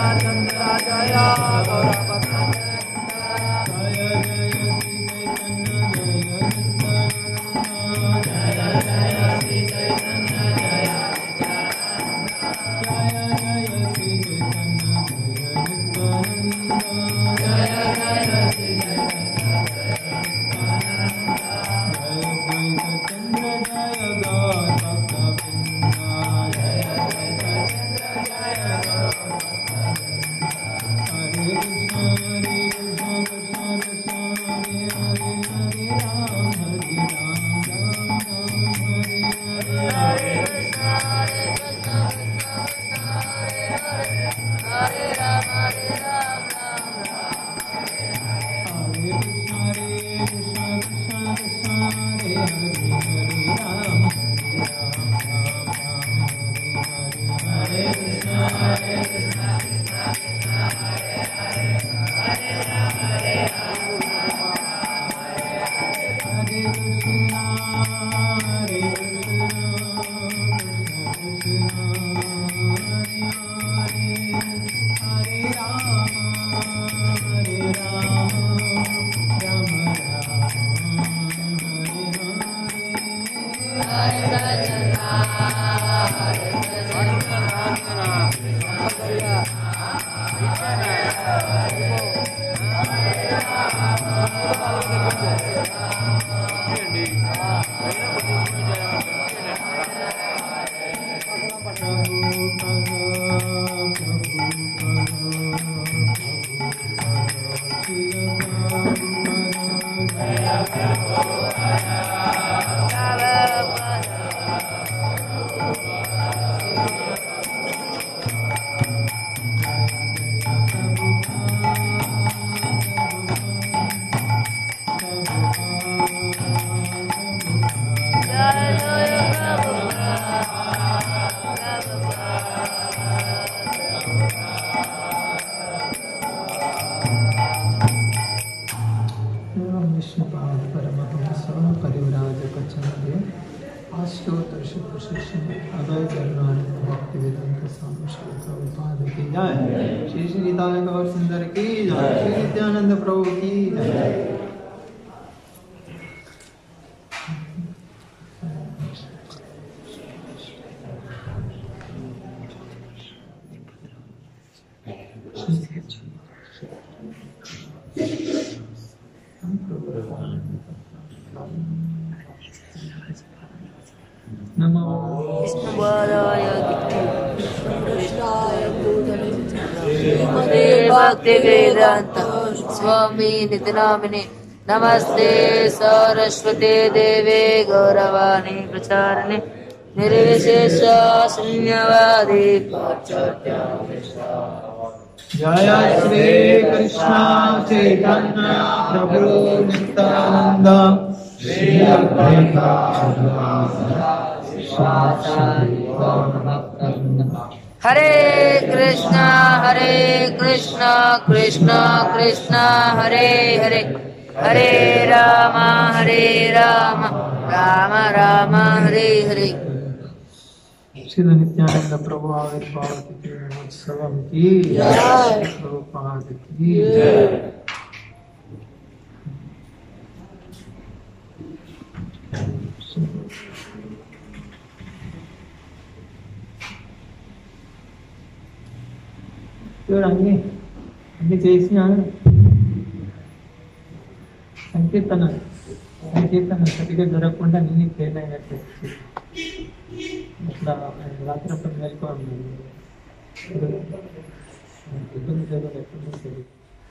चंद्र जय गौरभद्र एवं विष्णुपाद परमहंस परिव्राजकचन्द्रे आष्टोत्तरशिशिष्य अभय करुणानंद भक्ति वेदांत स्वामी श्री प्रभुपाद की जय श्री श्री निताय गौर सुंदर की जय श्री नित्यानंद प्रभु की जय नमो विष्णुपादाय कृष्णाय भूतले श्रीमते भक्तिवेदान्त स्वामी नितिनामिने नमस्ते सरस्वते देवे गौरवाणी प्रचारिणे निर्विशेष शून्यवादी जय श्री कृष्ण चैतन्य प्रभु नित्यानंद श्री अद्वैता हरे कृष्णा हरे कृष्णा कृष्णा कृष्णा हरे हरे हरे राम हरे राम राम राम हरे हरे श्री नित्यानंद प्रभु आविर्भाव तिथि महोत्सवम की जय। प्रभुपाद की जय చూడు అన్ని అన్ని చేసిన సంకీర్తన సంకీర్తన సరిగా జరగకుండా నేను ఫెయిల్ అయినట్టు ఇట్లా రాత్రి వెళ్ళిపోవాలి ఇబ్బంది జరగదు ఎప్పుడు తెలియదు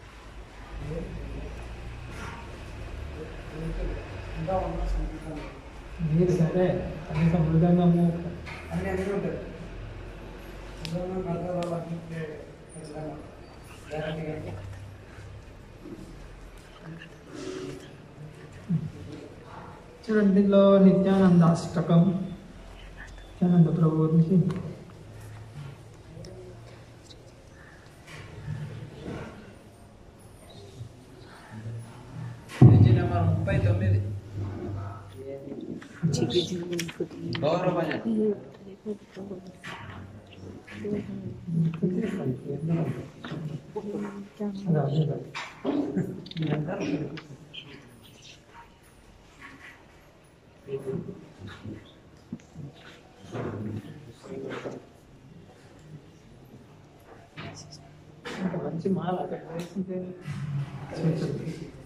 మీరు సరే కనీసం మృదంగము అన్ని అన్ని ఉంటాయి ఉదాహరణ కథలు అన్ని ఖచ్చితంగా గ్యారంటీగా చూడండి దీనిలో నిత్యానంద అష్టకం నిత్యానంద ప్రభు గురించి పేజీ నెంబర్ ముప్పై తొమ్మిది గౌరవ భజన అదే అదే ఇంత మంచి మాల అక్కడ వేసింటే చేతులు.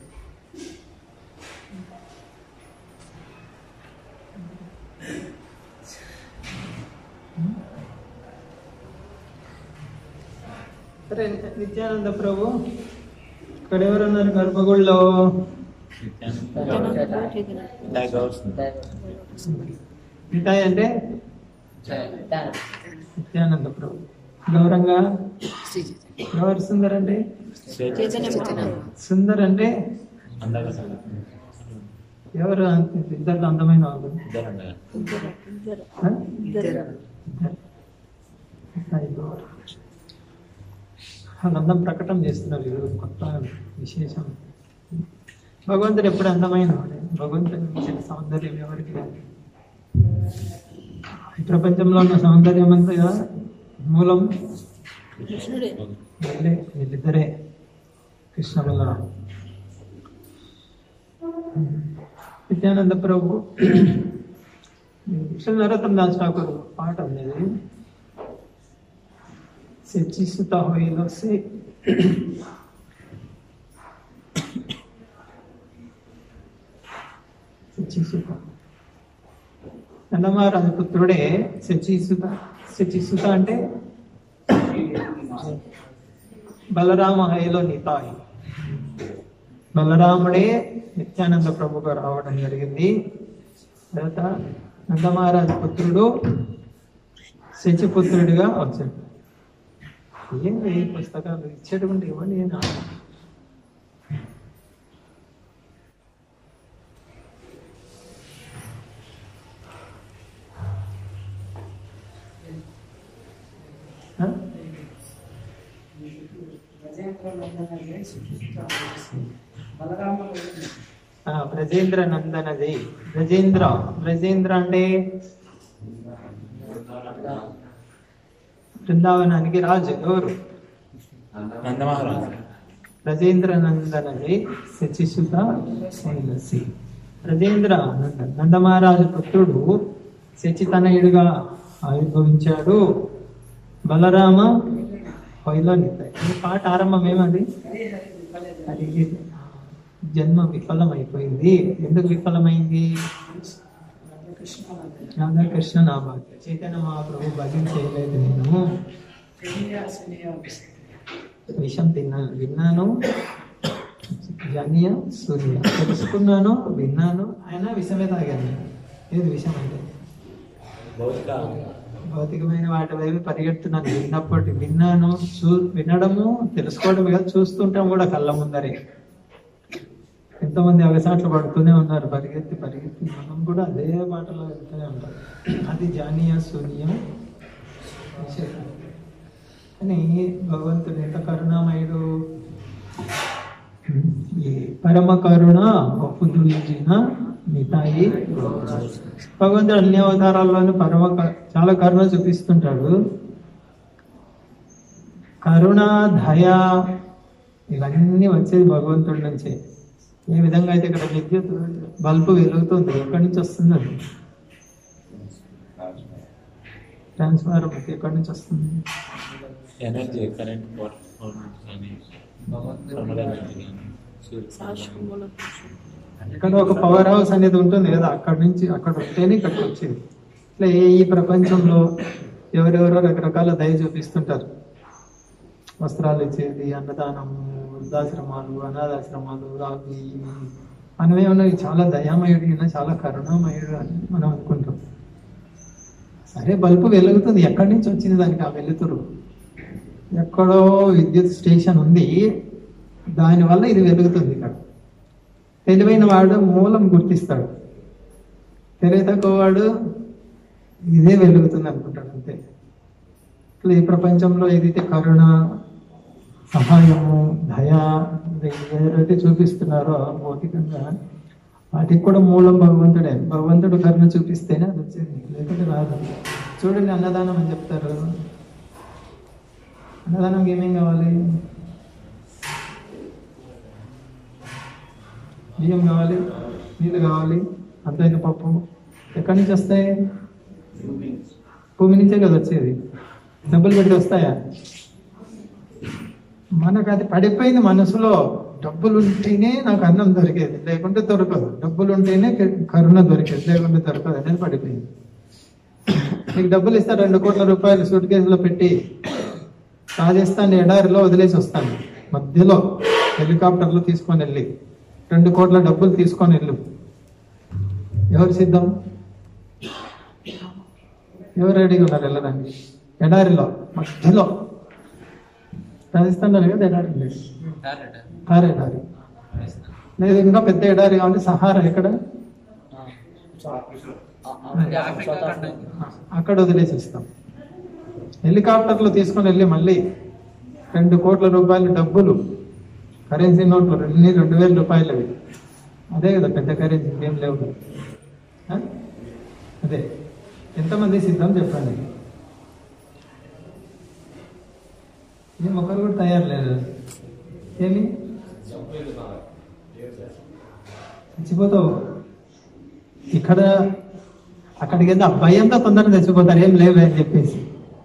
సరే నిత్యానంద ప్రభు ఇక్కడ ఎవరున్నారు గర్భగుడిలో మిఠాయి అంటే నిత్యానంద ప్రభు గౌరంగా ఎవరు సుందర్ అంటే సుందర్ అంటే ఎవరు అంత- ఇద్దరు అందమైన వాళ్ళు ఆ? మిఠాయి గౌర. వాళ్ళందం ప్రకటన చేస్తున్నారు ఈరోజు కొత్త విశేషం భగవంతుడు ఎప్పుడు అందమైన వాడే భగవంతుని మించిన సౌందర్యం ఎవరికి లేదు ఈ ప్రపంచంలో ఉన్న సౌందర్యం అంతా మూలం వీళ్ళే వీళ్ళిద్దరే కృష్ణ బలరాం నిత్యానంద ప్రభు శ్రీ నరోత్తమ దాస్ ఠాకూర్ పాట అనేది శచిసుత హోయిలో సే శచిసుత నందమహారాజు పుత్రుడే శచిసుత శచిసుత అంటే బలరామ హైలో నితాయి బలరాముడే నిత్యానంద ప్రభుగా రావడం జరిగింది తర్వాత నందమహారాజు పుత్రుడు శచిపుత్రుడిగా వచ్చాడు ఏంటి ఈ పుస్తకాలు ఇచ్చేటువంటి ఇవ్వండి నేను ఆ? ఆ, బ్రజేంద్ర నందనది బ్రజేంద్ర బ్రజేంద్ర అంటే బృందావనానికి రాజు ఎవరు నందమహారాజు బ్రజేంద్ర నందనది శచిసుత శైలసి బ్రజేంద్ర నందన్ నందమహారాజు పుత్రుడు శచితనయుడుగా ఆవిర్భవించాడు బలరామ హొయ్లోనిత ఈ పాట ఆరంభం ఏమది అది జన్మ విఫలమైపోయింది ఎందుకు విఫలమైంది రాధాకృష్ణ నా భాగ్య చైతన్య మహాప్రభు భజన చేయలేదు నేను విషం తిన్నాను విన్నాను జన్య సూర్య తెలుసుకున్నాను విన్నాను అయినా విషమే తాగాను ఏది విషం అంటే భౌతిక భౌతికమైన వాటి వైపు పరిగెడుతున్నాను విన్నప్పటి విన్నాను చూ వినడము తెలుసుకోవడం కాదు చూస్తుంటాం కూడా కళ్ళ ముందరే ఎంతోమంది అవసాట్లు పడుతూనే ఉన్నారు పరిగెత్తి పరిగెత్తి మనం కూడా అదే బాటలో వెళ్తూనే ఉంటాం అది జానీయ శూన్యం విశేషం. అని భగవంతుడు ఎంత కరుణామయుడు ఈ పరమ కరుణ బహుదూజిన మిఠాయి భగవంతుడు అన్ని అవతారాల్లోనూ పరమ క- చాలా కరుణ చూపిస్తుంటాడు కరుణ దయ ఇవన్నీ వచ్చేది భగవంతుడి నుంచే ఏ విధంగా అయితే ఇక్కడ విద్యుత్ బల్బు వెలుగుతుంది ఎక్కడి నుంచి వస్తుంది అది ట్రాన్స్ఫార్మర్ ఎక్కడి నుంచి వస్తుంది ఎనర్జీ కరెంట్ వాటర్ కానీ థర్మల్ ఎనర్జీ కానీ సూర్య ఇక్కడ ఒక పవర్ హౌస్ అనేది ఉంటుంది కదా అక్కడ నుంచి అక్కడ ఉంటేనే ఇక్కడికి వచ్చేది ఇట్లా ఏ ఈ ప్రపంచంలో ఎవరెవరో రకరకాల దయ చూపిస్తుంటారు వస్త్రాలు ఇచ్చేది అన్నదానము వృద్ధాశ్రమాలు అనాథాశ్రమాలు అవి ఇవి. మనమేమన్నా చాలా దయామయుడు ఈయన చాలా కరుణామయుడు అని మనం అనుకుంటాం సరే బల్బు వెలుగుతుంది ఎక్కడి నుంచి వచ్చింది దానికి ఆ వెలుతురు ఎక్కడో విద్యుత్ స్టేషన్ ఉంది దానివల్ల ఇది వెలుగుతుంది ఇక్కడ తెలివైన వాడు మూలం గుర్తిస్తాడు తెలివి తక్కువ వాడు ఇదే వెలుగుతుంది అనుకుంటాడు అంతే ఇట్లా ఈ ప్రపంచంలో ఏదైతే కరుణ సహాయము దయ ఏదైతే చూపిస్తున్నారో భౌతికంగా వాటికి కూడా మూలం భగవంతుడే భగవంతుడు కరుణ చూపిస్తేనే అది వచ్చేది లేకపోతే రాదు చూడండి అన్నదానం అని చెప్తారు అన్నదానంకి ఏమేం కావాలి బియ్యం కావాలి నీళ్ళు కావాలి అర్థమైంది పప్పు ఎక్కడి నుంచి వస్తాయి భూమి నుంచే కదా వచ్చేది డబ్బులు పెట్టి వస్తాయా మనకు అది పడిపోయింది మనసులో డబ్బులు ఉంటేనే నాకు అన్నం దొరికేది లేకుంటే దొరకదు డబ్బులు ఉంటేనే కరుణ దొరికేది లేకుంటే దొరకదు అనేది పడిపోయింది నీకు డబ్బులు ఇస్తా రెండు కోట్ల రూపాయలు సూట్ కేసులో పెట్టి రాజస్థాన్ ఎడారిలో వదిలేసి వస్తాను మధ్యలో హెలికాప్టర్లో తీసుకొని వెళ్ళి రెండు కోట్ల డబ్బులు తీసుకొని వెళ్ళు ఎవరు సిద్ధం ఎవరు రెడీగా ఉన్నారు వెళ్ళడానికి ఎడారిలో మధ్యలో రాజస్థాన్లో కదా ఎడారి లేదు థార్ ఎడారి లేదు ఇంకా పెద్ద ఎడారి కావాలి సహారా ఎక్కడ అక్కడ వదిలేసి ఇస్తాం హెలికాప్టర్లో తీసుకొని వెళ్ళి మళ్ళీ రెండు కోట్ల రూపాయల డబ్బులు కరెన్సీ నోట్లు రెండు రెండు వేల రూపాయలు అవి అదే కదా పెద్ద కరెన్సీ ఇంకేం లేవు కదా. ఆ? అదే ఎంతమంది సిద్ధం చెప్పండి ఏం ఒకరు కూడా తయారు లేదు ఏమి చచ్చిపోతావు ఇక్కడ అక్కడికి వెళ్తే ఆ భయంతో తొందరగా చచ్చిపోతారు ఏం లేవు అని చెప్పేసి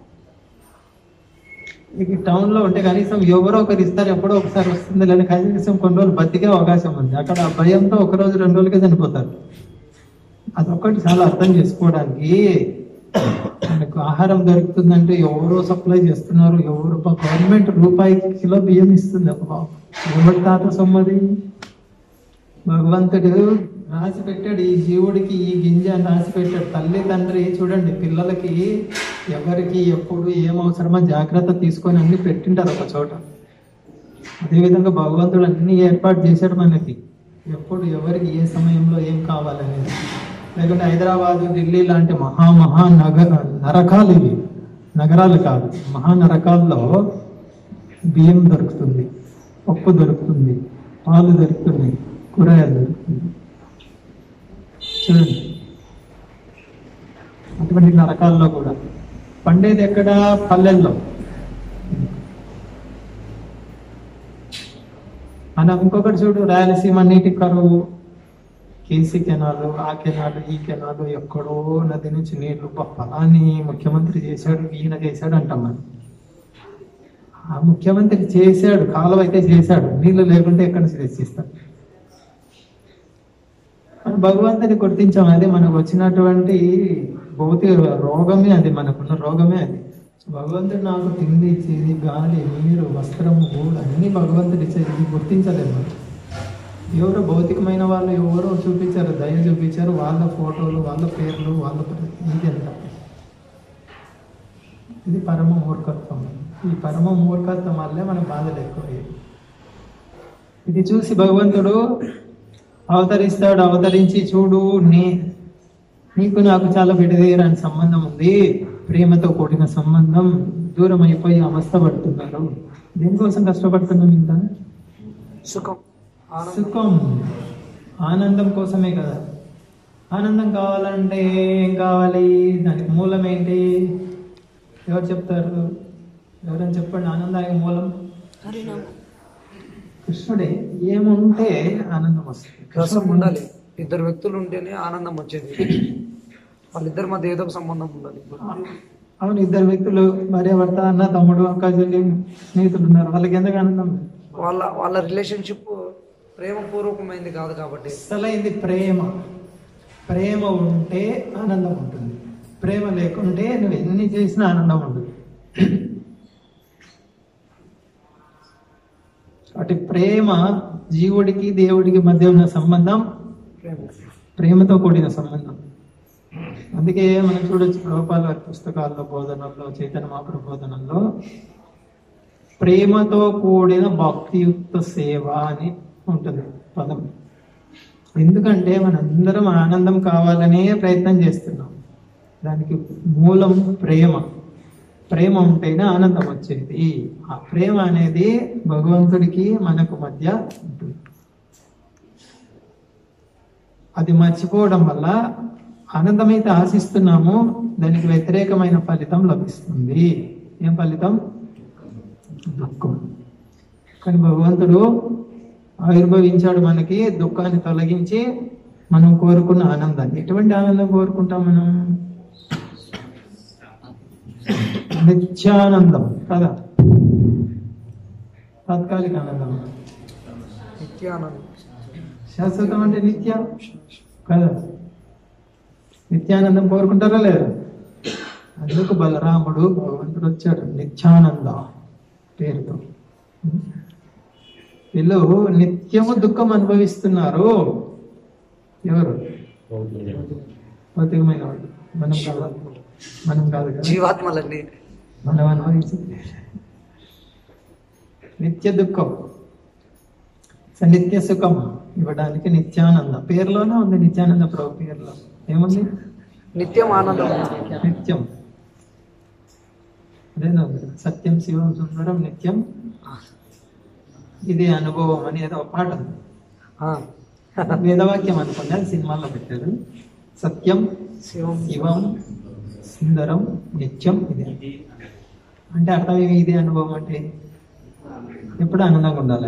ఇక టౌన్ లో ఉంటే కనీసం ఎవరో ఒకరు ఇస్తారు ఎప్పుడో ఒకసారి వస్తుంది లేని కనీసం కొన్ని రోజులు బతికే అవకాశం ఉంది అక్కడ ఆ భయంతో ఒక రోజు రెండు రోజులకే చనిపోతారు అదొక్కటి చాలా అర్థం చేసుకోవడానికి మనకు ఆహారం దొరుకుతుందంటే ఎవరో సప్లై చేస్తున్నారు ఎవరు గవర్నమెంట్ రూపాయి కిలో బియ్యం ఇస్తుంది ఒక బాబు ఎవరి తాత సొమ్మది భగవంతుడు రాసి పెట్టాడు ఈ జీవుడికి ఈ గింజ అని రాసి పెట్టాడు తల్లి తండ్రి చూడండి పిల్లలకి ఎవరికి ఎప్పుడు ఏం అవసరమో జాగ్రత్త తీసుకొని అన్ని పెట్టింటారు ఒక చోట అదేవిధంగా భగవంతుడు అన్ని ఏర్పాటు చేశాడు మనకి ఎప్పుడు ఎవరికి ఏ సమయంలో ఏం కావాలనేది లేకుంటే హైదరాబాద్ ఢిల్లీ లాంటి మహా మహా నగర నరకాలు ఇవి నగరాలు కాదు మహా నరకాల్లో బియ్యం దొరుకుతుంది పప్పు దొరుకుతుంది పాలు దొరుకుతుంది కూరగాయలు దొరుకుతుంది చూడండి అటువంటి నరకాల్లో కూడా పండేది ఎక్కడ పల్లెల్లో మన ఇంకొకటి చూడు రాయలసీమ నీటి కరువు కేసీ కెనాలు ఆ కెనాలు ఈ కెనాలు ఎక్కడో నది నుంచి నీళ్లు ఫలాని ముఖ్యమంత్రి చేశాడు ఈయన చేశాడు అంటాం మనం ఆ ముఖ్యమంత్రి చేశాడు కాలువ అయితే చేశాడు నీళ్లు లేకుంటే ఎక్కడ చేస్తాడు మన భగవంతుని గుర్తించాం అది మనకు వచ్చినటువంటి భౌతిక రోగమే అది మనకున్న రోగమే అది భగవంతుడు నాకు తిండి ఇచ్చేది గాలి నీరు వస్త్రము గూడు అన్ని భగవంతుడు ఇచ్చేది ఇది గుర్తించలేదు మనం ఎవరో భౌతికమైన వాళ్ళు ఎవరో చూపించారు దయ చూపించారు వాళ్ళ ఫోటోలు వాళ్ళ పేర్లు వాళ్ళ ప్ర- ఇది అంట ఇది పరమ మూర్ఖత్వం ఈ పరమ మూర్ఖత్వం వల్లే మన బాధలు ఎక్కువ ఇది చూసి భగవంతుడు అవతరిస్తాడు అవతరించి చూడు నీ నీకు నాకు చాలా విడదీయరాని సంబంధం ఉంది ప్రేమతో కూడిన సంబంధం దూరం అయిపోయి అవస్థ పడుతున్నారు దేనికోసం కష్టపడుతున్నాం ఇంత సుఖం ఆనందం సుఖం ఆనందం కోసమే కదా ఆనందం కావాలంటే ఏం కావాలి దానికి మూలం ఏంటి ఎవరు చెప్తారు ఎవరైనా చెప్పండి ఆనందానికి మూలం కృష్ణుడే ఏముంటే ఆనందం వస్తుంది రసం ఉండాలి ఇద్దరు వ్యక్తులు ఉంటేనే ఆనందం వచ్చేది వాళ్ళిద్దరి మధ్య ఏదో ఒక సంబంధం ఉండాలి అవును ఇద్దరు వ్యక్తులు భార్య భర్త అన్న తమ్ముడు అక్క చెల్లి స్నేహితులు ఉన్నారు వాళ్ళకి ఎందుకు ఆనందం వాళ్ళ వాళ్ళ రిలేషన్షిప్ ప్రేమపూర్వకమైంది కాదు కాబట్టి అసలైంది ప్రేమ ప్రేమ ఉంటే ఆనందం ఉంటుంది ప్రేమ లేకుంటే నువ్వు ఎన్ని చేసినా ఆనందం ఉండదు అటు ప్రేమ జీవుడికి దేవుడికి మధ్య ఉన్న సంబంధం ప్రేమ ప్రేమతో కూడిన సంబంధం అందుకే మనం చూడొచ్చు ప్రభుపాల వారి పుస్తకాల్లో బోధనల్లో చైతన్య మహాప్రభు బోధనల్లో ప్రేమతో కూడిన భక్తియుక్త సేవ అని ఉంటుంది పదం ఎందుకంటే మనందరం ఆనందం కావాలనే ప్రయత్నం చేస్తున్నాం దానికి మూలం ప్రేమ ప్రేమ ఉంటేనే ఆనందం వచ్చేది ఆ ప్రేమ అనేది భగవంతుడికి మనకు మధ్య ఉంటుంది అది మర్చిపోవడం వల్ల ఆనందమైతే ఆశిస్తున్నాము దానికి వ్యతిరేకమైన ఫలితం లభిస్తుంది ఏం ఫలితం దుఃఖం కానీ భగవంతుడు ఆవిర్భవించాడు మనకి దుఃఖాన్ని తొలగించి మనం కోరుకున్న ఆనందాన్ని ఎటువంటి ఆనందం కోరుకుంటాం మనం నిత్యానందం కదా తాత్కాలిక ఆనందం నిత్యానందం శాశ్వతం అంటే నిత్య కదా నిత్యానందం కోరుకుంటారా లేదా అందుకు బలరాముడు భగవంతుడు వచ్చాడు నిత్యానంద పేరుతో వీళ్ళు నిత్యము దుఃఖం అనుభవిస్తున్నారు ఎవరు భౌతికమైన వాళ్ళు మనం కాదు మనం కాదు కదా జీవాత్మలన్నీ మనం అనుభవించింది నిత్య దుఃఖం సో నిత్య సుఖం ఇవ్వడానికి నిత్యానంద పేరులోనే ఉంది నిత్యానంద ప్రభు పేరులో ఏముంది నిత్యం ఆనందం నిత్యం అదేనా ఉంది. సత్యం శివం సుందరం నిత్యం ఇది అనుభవం అని ఏదో ఒక పాట ఉంది. ఆ, వేదవాక్యం అనుకోండి అది సినిమాలో పెట్టారు సత్యం శివం శివం సుందరం నిత్యం ఇది అంటే అర్థం ఏమి ఇది అనుభవం అంటే ఎప్పుడు ఆనందంగా ఉండాలి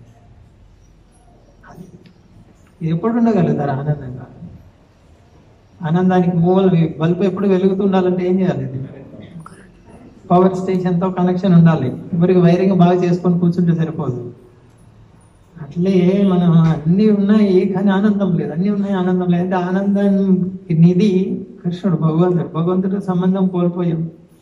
ఎప్పుడు ఉండగలుగుతారు ఆనందంగా ఆనందానికి మూల బల్బు ఎప్పుడు వెలుగుతూ ఉండాలంటే ఏం చేయాలి ఇది పవర్ స్టేషన్ తో కనెక్షన్ ఉండాలి ఎవరికి వైరింగ్ బాగా చేసుకొని కూర్చుంటే సరిపోదు అట్లే మనం అన్ని ఉన్నాయి కానీ ఆనందం లేదు అన్ని ఉన్నాయి ఆనందం లేదు అంటే ఆనందం నిధి కృష్ణుడు భగవంతుడు భగవంతుడు సంబంధం కోల్పోయాం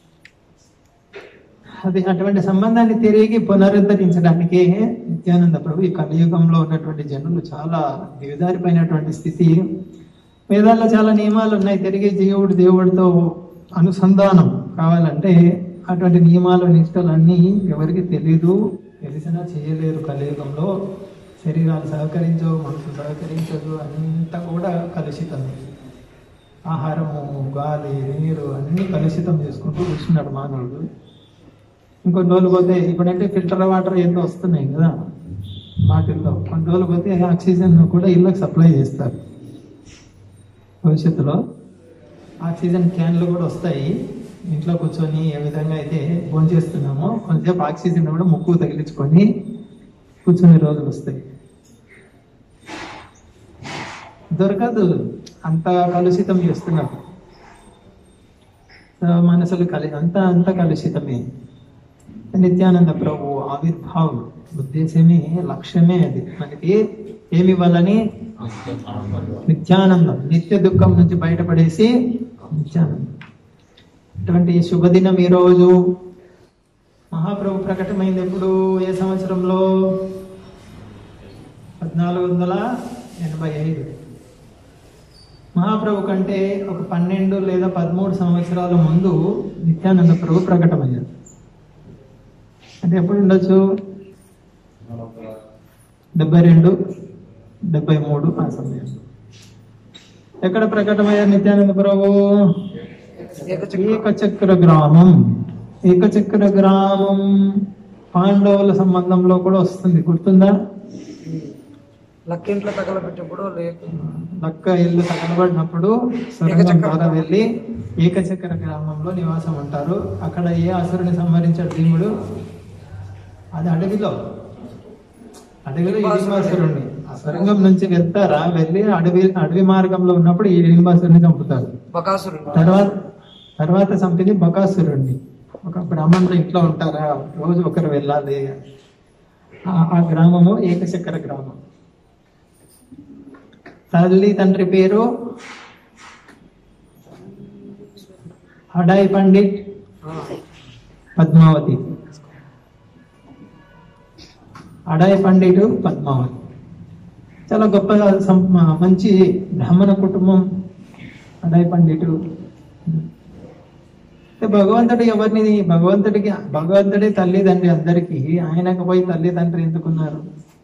అది అటువంటి సంబంధాన్ని తిరిగి పునరుద్ధరించడానికే నిత్యానంద ప్రభు ఈ కలియుగంలో ఉన్నటువంటి జనులు చాలా దిగజారిపోయినటువంటి స్థితి వేదాల్లో చాలా నియమాలు ఉన్నాయి తిరిగి జీవుడు దేవుడితో అనుసంధానం కావాలంటే అటువంటి నియమాలు నిష్టలు అన్నీ ఎవరికి తెలీదు తెలిసినా చేయలేరు కలియుగంలో శరీరాలు సహకరించవు మనసు సహకరించదు అంతా కూడా కలుషితం ఆహారము గాలి నీరు అన్ని కలుషితం చేసుకుంటూ కూర్చున్నాడు మానవుడు ఇంకొన్ని రోజులు పోతే ఇప్పుడంటే ఫిల్టర్ వాటర్ ఏందో వస్తున్నాయి కదా వాటిల్లో కొన్ని రోజులు పోతే ఆక్సిజన్ కూడా ఇళ్ళకి సప్లై చేస్తారు భవిష్యత్తులో ఆక్సిజన్ క్యాన్లు కూడా వస్తాయి ఇంట్లో కూర్చొని ఏ విధంగా అయితే భోంచేస్తున్నామో కొంచెంసేపు ఆక్సిజన్ కూడా ముక్కు తగిలించుకొని కూర్చునే రోజులు వస్తాయి దొరకదు అంత కలుషితం చేస్తున్నారు సో మనసులు కలి అంత అంత కలుషితమే నిత్యానంద ప్రభు ఆవిర్భావం ఉద్దేశమే లక్ష్యమే అది మనకి ఏమి ఇవ్వాలని నిత్యానందం నిత్య దుఃఖం నుంచి బయటపడేసి నిత్యానందం అటువంటి శుభదినం ఈ రోజు మహాప్రభు ప్రకటమైంది ఎప్పుడు ఏ సంవత్సరంలో పద్నాలుగు వందల ఎనభై ఐదు మహాప్రభు కంటే ఒక పన్నెండు లేదా పదమూడు సంవత్సరాల ముందు నిత్యానంద ప్రభు ప్రకటమయ్యారు అంటే ఎప్పుడు ఉండొచ్చు డెబ్బై రెండు డెబ్బై మూడు ఆ సమయంలో ఎక్కడ ప్రకటమయ్యారు నిత్యానంద ప్రభు ఏకచక్ర ఏకచక్ర గ్రామం ఏకచక్ర గ్రామం పాండవుల సంబంధంలో కూడా వస్తుంది గుర్తుందా లక్కింట్లో తగలబెట్టినప్పుడు లేదు లక్క ఇల్లు తగలబడినప్పుడు సొరంగం ద్వారా వెళ్ళి ఏకచక్ర గ్రామంలో నివాసం ఉంటారు అక్కడ ఏ అసురుని సంహరించాడు భీముడు అది అడవిలో అడవిలో ఇడింబాసురుణ్ణి ఆ సొరంగం నుంచి వెళ్తారా వెళ్ళి అడవి అడవి మార్గంలో ఉన్నప్పుడు ఈ ఇడింబాసురుని చంపుతారు బకాసురుడు తర్వాత తర్వాత చంపింది బకాసురుణ్ణి ఒక బ్రాహ్మణులు ఇంట్లో ఉంటారా రోజు ఒకరు వెళ్ళాలి ఆ- ఆ గ్రామము ఏకచక్ర గ్రామం తల్లి తండ్రి పేరు హడాయి పండిట్ పద్మావతి అడాయి పండిటు పద్మావతి చాలా గొప్ప సం- మంచి బ్రాహ్మణ కుటుంబం అడాయి పండిటు అంటే భగవంతుడు ఎవరిని భగవంతుడికి భగవంతుడే తల్లిదండ్రి అందరికీ ఆయనకు పోయి తల్లిదండ్రి ఎందుకున్నారు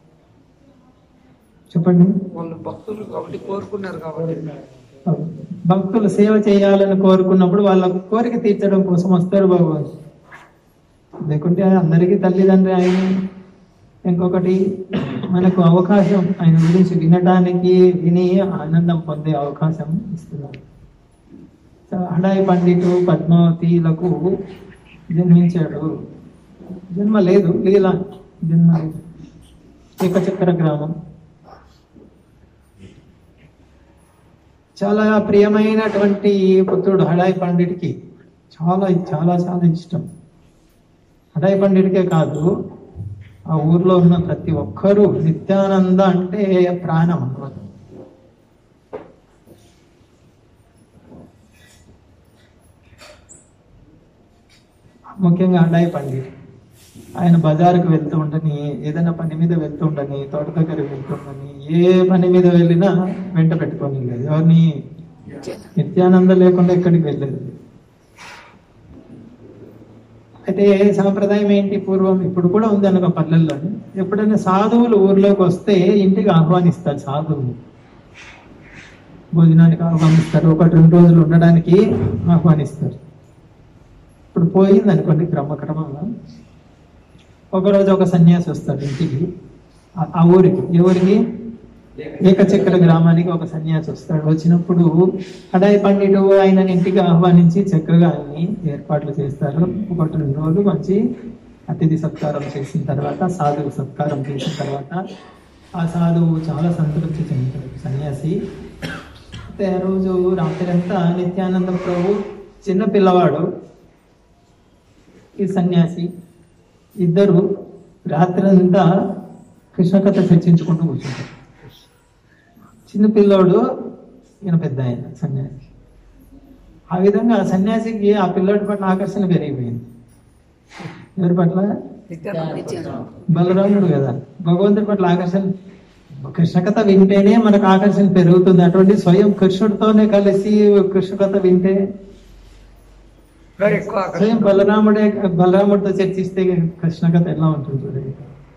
చెప్పండి వాళ్ళు భక్తులు కాబట్టి కోరుకున్నారు కాబట్టి భక్తులు సేవ చేయాలని కోరుకున్నప్పుడు వాళ్ళ కోరిక తీర్చడం కోసం వస్తారు భగవంతుడు లేకుంటే అందరికీ తల్లిదండ్రి ఆయన ఇంకొకటి మనకు అవకాశం ఆయన గురించి వినడానికి విని ఆనందం పొందే అవకాశం ఇస్తున్నారు సో అడాయి పండితు పద్మావతిలకు జన్మించాడు జన్మ లేదు లీలా జన్మ లేదు ఏకచక్ర గ్రామం చాలా ప్రియమైనటువంటి పుత్రుడు హడాయి పండిట్కి చాలా చాలా చాలా ఇష్టం హడాయి పండిట్కే కాదు ఆ ఊర్లో ఉన్న ప్రతి ఒక్కరూ నిత్యానంద అంటే ప్రాణం అన్నమాట ముఖ్యంగా హడాయి పండిట్ ఆయన బజారుకు వెళ్తూ ఉండని ఏదైనా పని మీద వెళ్తూ ఉండని తోట దగ్గరికి వెళ్తూ ఉండని ఏ పని మీద వెళ్ళినా వెంట పెట్టుకొని లేదు ఎవరిని నిత్యానంద లేకుండా ఎక్కడికి వెళ్ళలేదు అయితే సాంప్రదాయం ఏంటి పూర్వం ఇప్పుడు కూడా ఉంది అనగా పల్లెల్లో ఎప్పుడైనా సాధువులు ఊర్లోకి వస్తే ఇంటికి ఆహ్వానిస్తారు సాధువులు భోజనానికి ఆహ్వానిస్తారు ఒకటి రెండు రోజులు ఉండడానికి ఆహ్వానిస్తారు ఇప్పుడు పోయింది అనుకోండి క్రమక్రమంగా ఒకరోజు ఒక సన్యాసి వస్తాడు ఇంటికి ఆ- ఆ ఊరికి ఎవరికి ఏకచక్ర గ్రామానికి ఒక సన్యాసి వస్తాడు వచ్చినప్పుడు అడాయి పండితుడు ఆయన ఇంటికి ఆహ్వానించి చక్కగా అన్ని ఏర్పాట్లు చేస్తారు ఒకటి రెండు రోజులు మంచి అతిథి సత్కారం చేసిన తర్వాత సాధువు సత్కారం చేసిన తర్వాత ఆ సాధువు చాలా సంతృప్తి చెందుతాడు సన్యాసి అయితే ఆ రోజు రాత్రంతా నిత్యానంద ప్రభు చిన్న పిల్లవాడు ఈ సన్యాసి ఇద్దరు రాత్రంతా కృష్ణ కథ చర్చించుకుంటూ కూర్చుంటారు చిన్న పిల్లోడు ఈయన పెద్ద ఆయన సన్యాసి ఆ విధంగా ఆ సన్యాసికి ఆ పిల్లోడి పట్ల ఆకర్షణ పెరిగిపోయింది ఎవరి పట్ల బలరాముడు కదా భగవంతుడి పట్ల ఆకర్షణ కృష్ణ కథ వింటేనే మనకు ఆకర్షణ పెరుగుతుంది అటువంటి స్వయం కృష్ణుడితోనే కలిసి కృష్ణ కథ వింటే ఇంకా ఎక్కువ ఆకర్షణ. స్వయం బలరాముడే బలరాముడితో చర్చిస్తే కృష్ణ కథ ఎలా ఉంటుంది చూడండి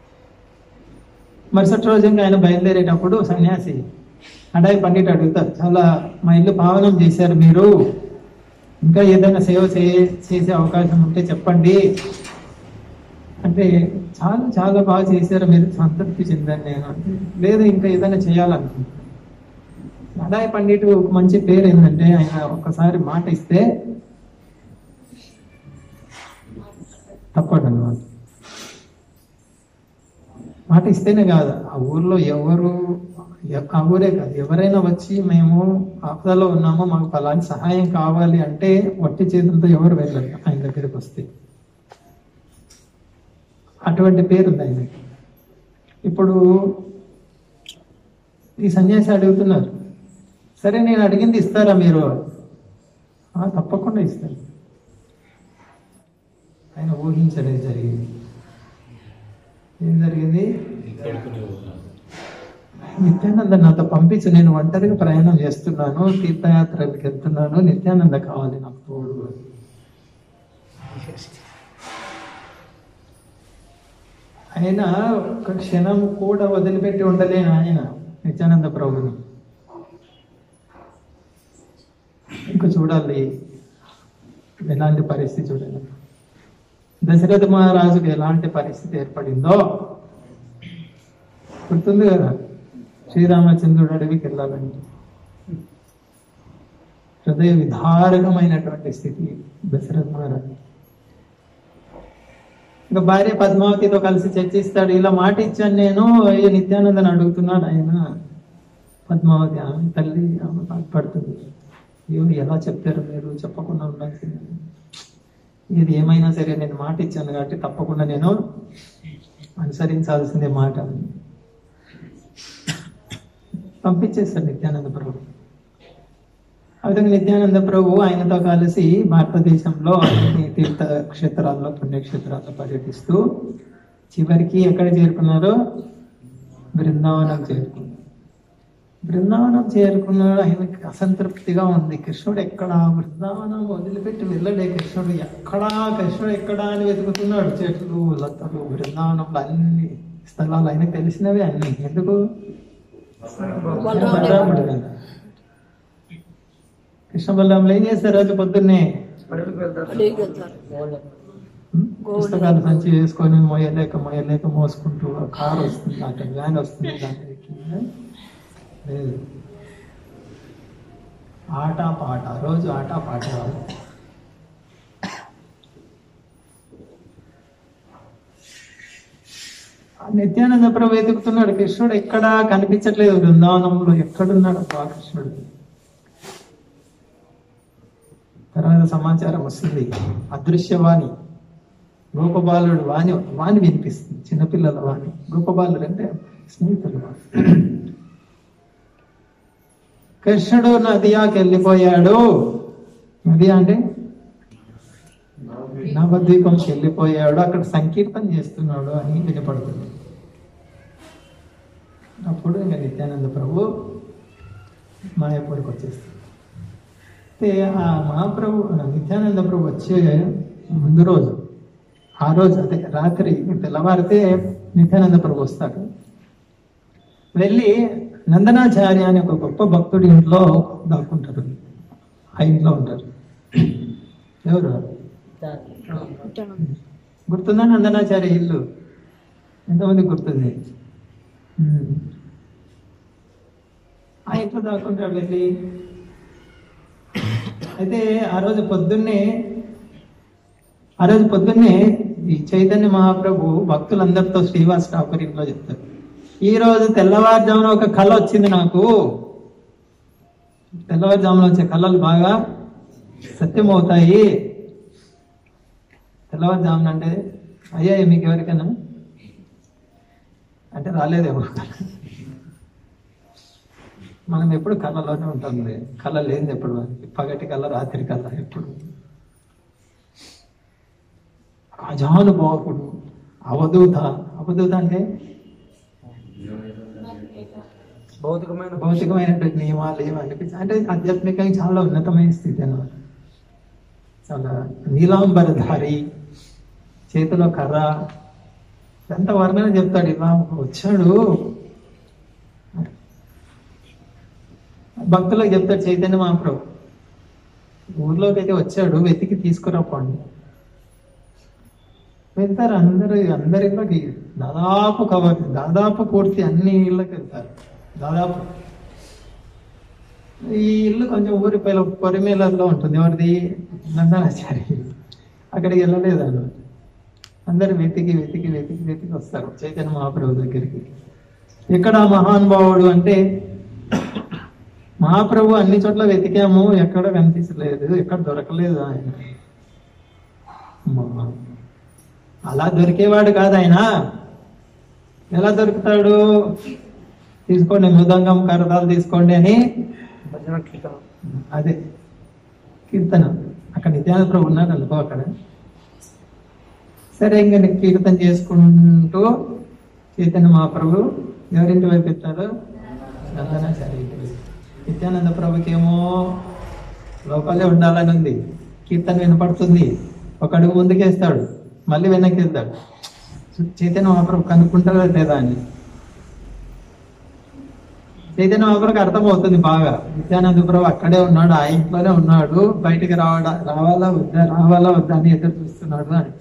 మరుసటి రోజు ఇంకా ఆయన బయలుదేరేటప్పుడు సన్యాసి అడాయి పండిట్ అడుగుతారు చాలా మా ఇల్లు పావనం చేశారు మీరు ఇంకా ఏదైనా సేవ చే- చేసే అవకాశం ఉంటే చెప్పండి అంటే చాలా చాలా బాగా చేశారు మీరు సంతృప్తి చెందాను నేను అంటే లేదు ఇంకా ఏదైనా చేయాలనుకుంటున్నాను అడాయి పండిట్ ఒక మంచి పేరు ఏంటంటే ఆయన ఒక్కసారి మాట ఇస్తే తప్పదు అన్నమాట మాట ఇస్తేనే కాదు ఆ ఊర్లో ఎవరు ఎ- ఆ ఊరే కాదు ఎవరైనా వచ్చి మేము ఆపదలో ఉన్నామో మాకు ఫలాని సహాయం కావాలి అంటే వట్టి చేతులతో ఎవరు వెళ్ళరు ఆయన దగ్గరికి వస్తే అటువంటి పేరు ఉంది ఆయనకి ఇప్పుడు ఈ సన్యాసి అడుగుతున్నారు సరే నేను అడిగింది ఇస్తారా మీరు "ఆ, తప్పకుండా ఇస్తాను ఆయన ఊహించలేదు జరిగింది ఏం జరిగింది నిత్యానంద నాతో పంపించు నేను ఒంటరిగా ప్రయాణం చేస్తున్నాను తీర్థయాత్రలకు వెళ్తున్నాను నిత్యానంద కావాలి నాకు తోడు అని. ఆయన ఒక క్షణం కూడా వదిలిపెట్టి ఉండలేను ఆయన నిత్యానంద ప్రభుని ఇంకా చూడాలి ఎలాంటి పరిస్థితి చూడాలి దశరథ మహారాజుకి ఎలాంటి పరిస్థితి ఏర్పడిందో గుర్తుంది కదా శ్రీరామచంద్రుడు అడవికి వెళ్ళాలంటే హృదయ విధారకమైనటువంటి స్థితి దశరథ మహారాజు ఇంకా భార్య పద్మావతితో కలిసి చర్చిస్తాడు ఇలా మాట ఇచ్చాను నేను అయ్యో నిత్యానందని అడుగుతున్నాడు ఆయన పద్మావతి ఆమె తల్లి ఆమె బాధపడుతుంది అయ్యో ఎలా చెప్పారు మీరు చెప్పకుండా ఉండాల్సింది ఇది ఏమైనా సరే నేను మాట ఇచ్చాను కాబట్టి తప్పకుండా నేను అనుసరించాల్సిందే మాట పంపించేస్తాడు నిత్యానంద ప్రభు ఆ విధంగా నిత్యానంద ప్రభు ఆయనతో కలిసి భారతదేశంలో అన్ని తీర్థ క్షేత్రాల్లో పుణ్యక్షేత్రాల్లో పర్యటిస్తూ చివరికి ఎక్కడ చేరుకున్నారో బృందావనం చేరుకున్నారు బృందావనం చేరుకున్నాడు ఆయనకి అసంతృప్తిగా ఉంది కృష్ణుడు ఎక్కడ బృందావనం వదిలిపెట్టి వెళ్ళలే కృష్ణుడు ఎక్కడా కృష్ణుడు ఎక్కడా అని వెతుకుతున్నాడు చెట్లు లతలు బృందావనంలో అన్ని స్థలాలు ఆయనకు తెలిసినవే అన్ని ఎందుకు బలరాముడు కదా కృష్ణ బలరాములు ఏం చేస్తారు రోజు పొద్దున్నే అడవికి వెళ్తారు ఉం? పుస్తకాలు సంచి వేసుకొని మోయలేక మోయలేక మోసుకుంటూ ఆ కారు వస్తుంది అక్కడ వ్యాన్ వస్తుంది దాని ఎక్కి, లేదు ఆట పాట రోజు ఆట పాట ఆ నిత్యానంద ప్రభు వెతుకుతున్నాడు కృష్ణుడు ఎక్కడా కనిపించట్లేదు బృందావనంలో ఎక్కడున్నాడు ఆ కృష్ణుడు తర్వాత సమాచారం వస్తుంది అదృశ్యవాణి గోపబాలుడు వాణి వాణి వినిపిస్తుంది చిన్నపిల్లల వాణి గోపబాలుడు అంటే స్నేహితులు కృష్ణుడు నదియాకి వెళ్ళిపోయాడు నది అంటే నవద్వీపంకి వెళ్ళిపోయాడు అక్కడ సంకీర్తన చేస్తున్నాడు అని వినపడుతుంది అప్పుడు ఇంకా నిత్యానంద ప్రభు మాయాపూర్కి వచ్చేస్తుంది అయితే ఆ మహాప్రభు నిత్యానంద ప్రభు వచ్చే ముందు రోజు ఆ రోజు అదే రాత్రి తెల్లవారితే నిత్యానంద ప్రభు వస్తాడు వెళ్ళి నందనాచార్య అనే ఒక గొప్ప భక్తుడి ఇంట్లో దాక్కుంటారు ఆ ఇంట్లో ఉంటారు ఎవరు గుర్తుందా నందనాచార్య ఇల్లు ఎంతమంది గుర్తుంది ఉమ్. ఆ ఇంట్లో దాక్కుంటాడు వెళ్ళి అయితే ఆ రోజు పొద్దున్నే ఆ రోజు పొద్దున్నే ఈ చైతన్య మహాప్రభు భక్తులందరితో శ్రీవాస్ ఠాకూరింట్లో చెప్తారు ఈ రోజు తెల్లవారుజామున ఒక కళ వచ్చింది నాకు తెల్లవారుజామున వచ్చే కళలు బాగా సత్యం అవుతాయి తెల్లవారుజామున అంటే అయ్యాయి మీకు ఎవరికైనా అంటే రాలేదేమో మనం ఎప్పుడు కళ్ళలోనే ఉంటాం మరి. కళ్ళ లేనిది ఎప్పుడు మనకి పగటి కళ్ళ రాత్రి కళ్ళ ఎప్పుడు అజానుభావకుడు అవధూత అవధూత అంటే భౌతికమైన భౌతికమైనటువంటి నియమాలు ఏమి అనిపించి అంటే ఆధ్యాత్మికంగా చాలా ఉన్నతమైన స్థితి అన్నమాట చాలా నీలాంబరధారి చేతిలో కర్ర ఎంత వర్ణన చెప్తాడు ఇలా వచ్చాడు భక్తులకు చెప్తాడు చైతన్య మహాప్రభు ఊర్లోకి అయితే వచ్చాడు వెతికి తీసుకురాపోండి వెళ్తారు అందరు అందరిలోకి దాదాపు కవర్ దాదాపు పూర్తి అన్ని ఇళ్ళకి వెళ్తారు దాదాపు ఈ ఇల్లు కొంచెం ఊరి పైన పొరిమేలలో ఉంటుంది ఎవరిది నందనాచారి ఇల్లు. అక్కడికి వెళ్ళలేదు అన్నమాట అందరు వెతికి వెతికి వెతికి వెతికి వస్తారు చైతన్య మహాప్రభు దగ్గరికి ఎక్కడ ఆ మహానుభావుడు అంటే మహాప్రభు అన్ని చోట్ల వెతికాము ఎక్కడ కనిపించలేదు ఎక్కడ దొరకలేదు ఆయన అమ్మా. అలా దొరికేవాడు కాదు ఆయన ఎలా దొరుకుతాడు తీసుకోండి మృదంగం కరతాలు తీసుకోండి అని భజన కీర్తన అదే కీర్తన అక్కడ నిత్యానంద ప్రభు ఉన్నాడు అనుకో అక్కడ సరే ఇంకా నీకు కీర్తన చేసుకుంటూ చైతన్య మహాప్రభు ఎవరింటి వైపు ఎత్తాడు నందనాచార్య ఇంటి వైపు. నిత్యానంద ప్రభుకేమో లోపలే ఉండాలని ఉంది కీర్తన వినపడుతుంది ఒక అడుగు ముందుకేస్తాడు మళ్ళీ వెనక్కి వెళ్తాడు చైతన్య మహాప్రభు కనుక్కుంటారా లేదా అని చైతన్య మహాప్రభుకి అర్థమవుతుంది బాగా నిత్యానంద ప్రభు అక్కడే ఉన్నాడు ఆ ఇంట్లోనే ఉన్నాడు బయటికి రావడా రావాలా వద్దా రావాలా వద్దా అని ఎదురు చూస్తున్నాడు అని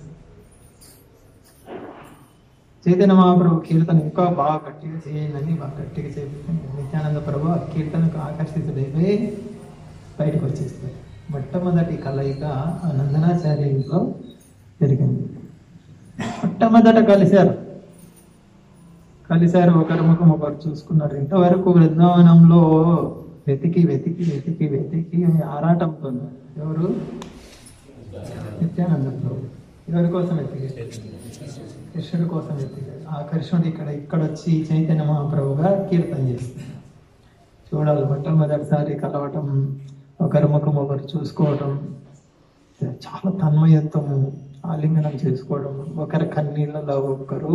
చైతన్య మహాప్రభు కీర్తన ఇంకా బాగా గట్టిగా చేయండి బాగా గట్టిగా చేయండి నిత్యానంద ప్రభు ఆ కీర్తనకు ఆకర్షితుడైపోయి బయటకు వచ్చేస్తాడు మొట్టమొదటి కలయిక ఆ నందనాచార్య ఇంట్లో జరిగింది మొట్టమొదట కలిశారు కలిశారు ఒకరి ముఖం ఒకరు చూసుకున్నారు ఇంతవరకు బృందావనంలో వెతికి వెతికి వెతికి వెతికి ఆరాటంతో ఉన్నారు. ఎవరు నిత్యానంద ప్రభు ఎవరి కోసం వెతికారు కృష్ణుడి కోసం వెతికారు ఆ కృష్ణుడు ఇక్కడ ఇక్కడ వచ్చి చైతన్య మహాప్రభుగా కీర్తన చేస్తున్నారు చూడాలి మొట్టమొదటిసారి కలవటం ఒకరి ముఖం ఒకరు చూసుకోవటం చాలా తన్మయత్వము ఆలింగనం చేసుకోవడం ఒకరి కన్నీళ్ళలో ఒకరు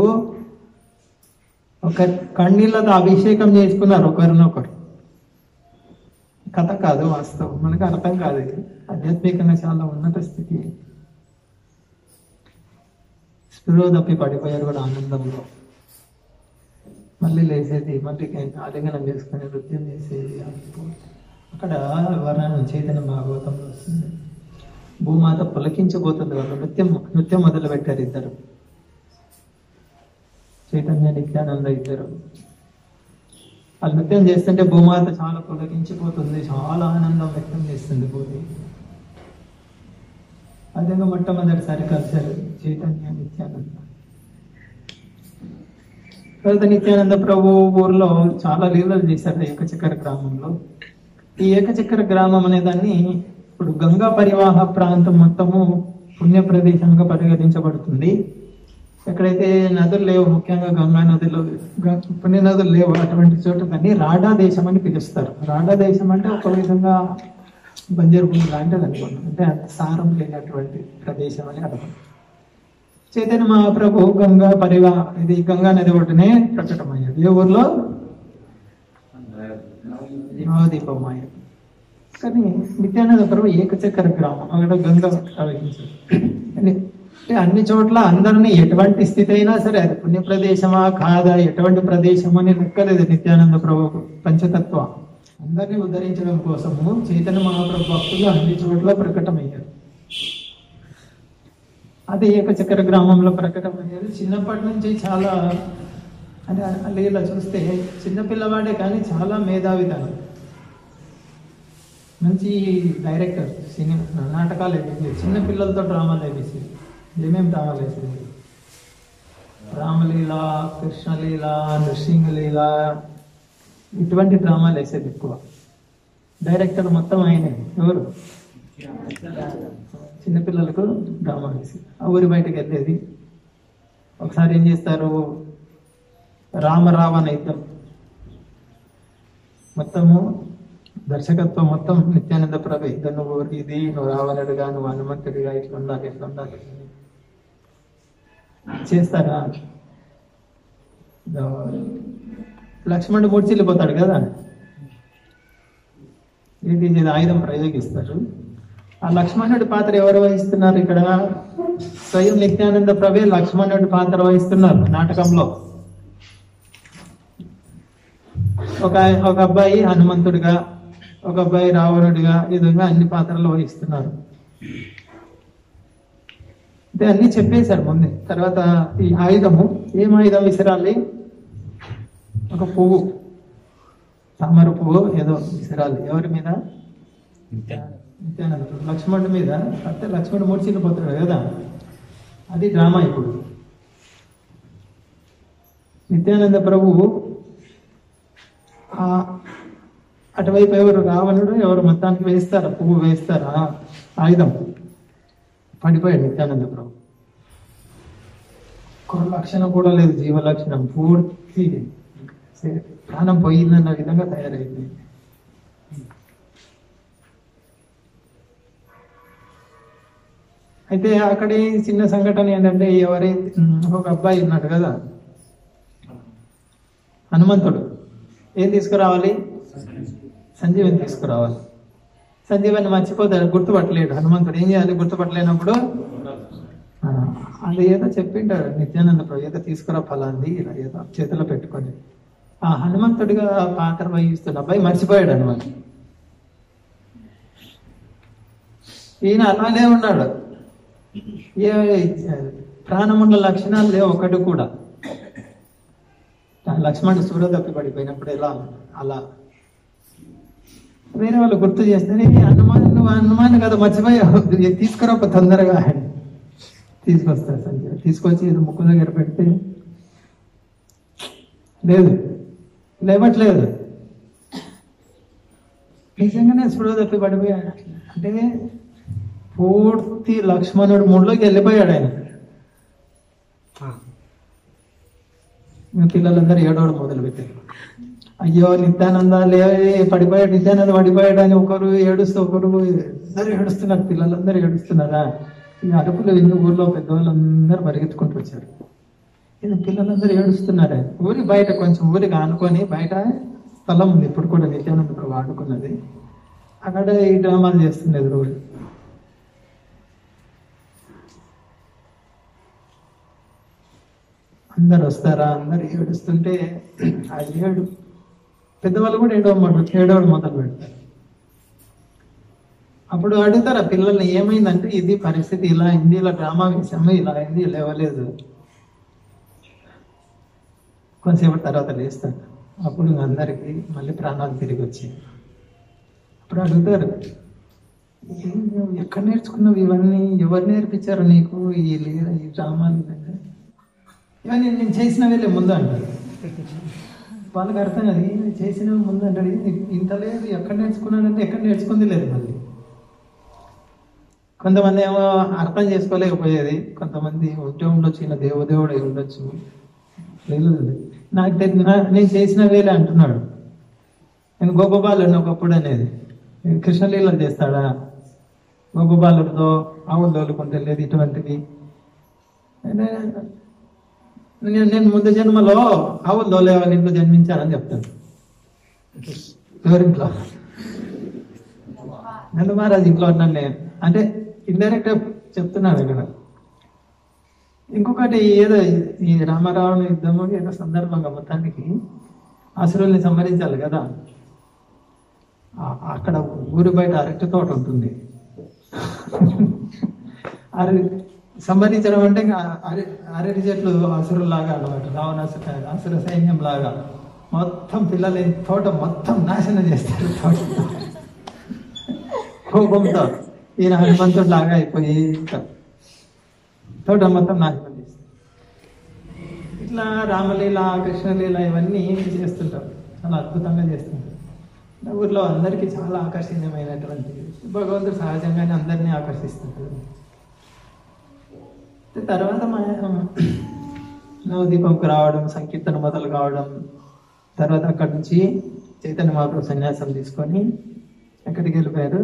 ఒకరి కన్నీళ్ళతో అభిషేకం చేసుకున్నారు ఒకరినొకరు కథ కాదు వాస్తవం మనకు అర్థం కాదు ఇది ఆధ్యాత్మికంగా చాలా ఉన్నత స్థితి స్పృహ తప్పి పడిపోయారు కూడా ఆనందంలో మళ్ళీ లేసేది మళ్ళీ ఆలింగనం చేసుకుని నృత్యం చేసేది అక్కడ వర్ణన చైతన్య భాగవతంలో వస్తుంది భూమాత పులకించబోతుంది వాళ్ళు నృత్యం నృత్యం మొదలు పెట్టారు ఇద్దరు చైతన్య నిత్యానంద ఇద్దరు వాళ్ళు నృత్యం చేస్తుంటే భూమాత చాలా పులకించిపోతుంది చాలా ఆనందం వ్యక్తం చేస్తుంది భూమి అదేగా మొట్టమొదటిసారి కలిశారు చైతన్య నిత్యానంద తర్వాత నిత్యానంద ప్రభు ఊర్లో చాలా లీలలు చేశారు ఏకచక్ర గ్రామంలో ఈ ఏకచక్ర గ్రామం అనే దాన్ని ఇప్పుడు గంగా పరివాహ ప్రాంతం మొత్తము పుణ్య ప్రదేశంగా పరిగణించబడుతుంది ఎక్కడైతే నదులు లేవు ముఖ్యంగా గంగా నదిలో గ- పుణ్య నదులు లేవు అటువంటి చోట దాన్ని రాడా దేశం అని పిలుస్తారు రాడా దేశం అంటే ఒక విధంగా బంజరు భూమి లాంటిది అనుకోండి అంటే అంత సారం లేనటువంటి ప్రదేశం అని అర్థం చైతన్య మహాప్రభు గంగా పరివాహ ఇది గంగా నది ఒడ్డునే ప్రకటమయ్యాడు ఏ ఊర్లో నవదీపమాయ కానీ నిత్యానంద ప్రభు ఏకచక్ర గ్రామం అక్కడ గంగ ప్రవహించారు అని- అంటే అన్ని చోట్ల అందరినీ ఎటువంటి స్థితి అయినా సరే అది పుణ్య ప్రదేశమా కాదా ఎటువంటి ప్రదేశం అని లెక్కలేదు నిత్యానంద ప్రభు పంచతత్వ అందరినీ ఉద్ధరించడం కోసము చైతన్య మహాప్రభు భక్తులు అన్ని చోట్ల ప్రకటమయ్యారు అది ఏకచక్ర గ్రామంలో ప్రకటమయ్యారు చిన్నప్పటి నుంచి చాలా అంటే అలా ఇలా చూస్తే చిన్న పిల్లవాడే కానీ చాలా మేధావితనం మంచి డైరెక్టర్ సినిమా నాటకాలు వేసింది చిన్న పిల్లలతో డ్రామాలు వేసింది ఏమేమి డ్రామాలు వేసింది రామలీల కృష్ణలీల నృసింహలీల ఇటువంటి డ్రామాలు వేసేది ఎక్కువ డైరెక్టర్ మొత్తం ఆయనే ఎవరు చిన్నపిల్లలకు డ్రామా వేసి ఆ ఊరి బయటకు వెళ్ళేది ఒకసారి ఏం చేస్తారు రామరావణ యుద్ధం మొత్తము దర్శకత్వం మొత్తం నిత్యానంద ప్రభే ఇద్దరు నువ్వు ఇది నువ్వు రావణుడుగా నువ్వు హనుమంతుడిగా ఇట్లా ఉండాలి ఇట్లా ఉండాలి చేస్తారా లక్ష్మణుడు మూర్చిల్లిపోతాడు కదా ఇది ఇది ఆయుధం ప్రయోగిస్తారు ఆ లక్ష్మణుడి పాత్ర ఎవరు వహిస్తున్నారు ఇక్కడ స్వయం నిత్యానంద ప్రభే లక్ష్మణుడి పాత్ర వహిస్తున్నారు నాటకంలో ఒక ఒక అబ్బాయి హనుమంతుడిగా ఒక అబ్బాయి రావణుడిగా ఈ విధంగా అన్ని పాత్రలు వహిస్తున్నారు అంటే అన్ని చెప్పేశారు ముందే తర్వాత ఈ ఆయుధము ఏం ఆయుధం విసిరాలి ఒక పువ్వు తామర పువ్వు ఏదో విసిరాలి ఎవరి మీద నిత్యానంద ప్రభు. లక్ష్మణుడి మీద అంటే లక్ష్మణుడు మూర్చిల్లిపోతాడు కదా అది డ్రామా ఇప్పుడు నిత్యానంద ప్రభువు ఆ అటువైపు ఎవరు రావణుడు ఎవరు మొత్తానికి వేస్తారా పువ్వు వేస్తారా ఆయుధం పడిపోయాడు నిత్యానంద ప్రభు ఒక లక్షణం కూడా లేదు జీవ లక్షణం పూర్తి సే- ప్రాణం పోయిందన్న విధంగా తయారైంది అయితే అక్కడ ఈ చిన్న సంఘటన ఏంటంటే ఎవరి ఒక అబ్బాయి ఉన్నాడు కదా హనుమంతుడు ఏం తీసుకురావాలి సంజీవని తీసుకురావాలి సంజీవని మర్చిపోతాడు గుర్తుపట్టలేడు హనుమంతుడు ఏం చేయాలి గుర్తుపట్టలేనప్పుడు ఆ, అది ఏదో చెప్పింటాడు నిత్యానంద ప్రభు ఏదో తీసుకురా ఫలాంది ఇలా ఏదో చేతిలో పెట్టుకొని ఆ హనుమంతుడిగా పాత్ర వహిస్తున్న అబ్బాయి మర్చిపోయాడు అనమాట ఈయన అలానే ఉన్నాడు ఏ ప్రాణమున్న లక్షణాలు లేవు ఒకటి కూడా లక్ష్మణుడు సూర్య తప్పి పడిపోయినప్పుడు ఎలా అలా వేరే వాళ్ళు గుర్తు చేస్తే హనుమాన్ నువ్వు హనుమాన్ కదా మర్చిపోయావు ఇది తీసుకురా పో తొందరగా అని తీసుకొస్తారు సంజయ్ తీసుకొచ్చి ఇది ముక్కు దగ్గర పెడితే లేదు లేవట్లేదు నిజంగానే స్పృహ తప్పి పడిపోయాడు అంటే పూర్తి లక్ష్మణుడు మూడులోకి వెళ్ళిపోయాడు ఆయన ఇంకా పిల్లలందరూ ఏడవడం మొదలు పెట్టారు అయ్యో నిత్యానంద లే పడిపోయాడు నిత్యానంద పడిపోయాడు అని ఒకరు ఏడుస్తూ ఒకరు అందరూ ఏడుస్తున్నారు పిల్లలందరూ ఏడుస్తున్నారా ఈ అరుపులు విని ఊర్లో పెద్దవాళ్ళందరూ పరిగెత్తుకుంటూ వచ్చారు ఇది పిల్లలందరూ ఏడుస్తున్నారే ఊరి బయట కొంచెం ఊరికి ఆనుకొని బయట స్థలం ఉంది ఇప్పుడు కూడా నిత్యానంద ప్రభు ఆడుకున్నది అక్కడ ఈ డ్రామాలు చేస్తున్నది రోజు అందరు వస్తారా అందరు ఏడుస్తుంటే ఆ ఏడు పెద్దవాళ్ళు కూడా ఏడవ మొదలు ఏడవడం మొదలు పెడతారు అప్పుడు అడుగుతారు ఆ పిల్లల్ని ఏమైందంటే ఇది పరిస్థితి ఇలా అయింది ఇలా డ్రామా వేసాము ఇలా అయింది లేవలేదు కొంతసేపటి తర్వాత లేస్తారు అప్పుడు అందరికి మళ్ళీ ప్రాణాలు తిరిగి వచ్చాయి అప్పుడు అడుగుతారు "ఏం నువ్వు ఎక్కడ నేర్చుకున్నావు ఇవన్నీ ఎవరు నేర్పించారు నీకు ఈ లీల ఈ డ్రామాలు ఇవన్నీ ఇవన్నీ నేను చేసినవేలే ముందు అంటారు వాళ్ళకి అర్థం కాదు ఈయన చేసిన ముందు అంటాడు "ఇది ఇంత లేదు ఎక్కడ నేర్చుకున్నాడంటే ఎక్కడ నేర్చుకుంది లేదు మళ్ళీ కొంతమంది ఏమో అర్థం చేసుకోలేకపోయేది కొంతమంది ఉంటే ఉండొచ్చు ఈయన దేవదేవుడు అయి ఉండొచ్చు లేదు నాకు తెలిసిన నేను చేసిన వేలే అంటున్నాడు నేను గోపబాలుని ఒకప్పుడు అనేది నేను కృష్ణలీలలు చేస్తాడా గోపబాలుడితో ఆవులు తోలుకుంటే లేదు ఇటువంటివి నేను నేను నేను ముందు జన్మలో ఆవులు తోలే వాళ్ళ ఇంట్లో జన్మించానని చెప్తాను ఎవరింట్లో నంద మహారాజ్ ఇంట్లో ఉన్నాను నేను అంటే ఇండైరెక్ట్ చెప్తున్నాడు ఇక్కడ ఇంకొకటి ఏదో ఈ రామారావుని యుద్ధము ఏదో సందర్భంగా మొత్తానికి అసురుల్ని సంహరించాలి కదా ఆ- అక్కడ ఊరి బయట అరటి తోట ఉంటుంది అరటి సంహరించడం అంటే ఇంకా అర- అరటి చెట్లు అసురులాగా అనమాట రావణాసు అసుర సైన్యం లాగా మొత్తం పిల్లలు ఈ తోట మొత్తం నాశనం చేస్తారు తోట కోపంతో ఈయన హనుమంతుడు లాగా అయిపోయి ఇంకా తోట మొత్తం నాశనం చేస్తారు ఇట్లా రామలీల కృష్ణలీల ఇవన్నీ చేస్తుంటారు చాలా అద్భుతంగా చేస్తుంటారు నా ఊర్లో అందరికీ చాలా ఆకర్షణీయమైనటువంటి భగవంతుడు సహజంగానే అందరినీ ఆకర్షిస్తుంటారు తర్వాత మా నవదీపంకు రావడం సంకీర్తన మొదలు కావడం తర్వాత అక్కడి నుంచి చైతన్య మహాప్రభు సన్యాసం తీసుకొని ఎక్కడికి వెళ్ళిపోయారు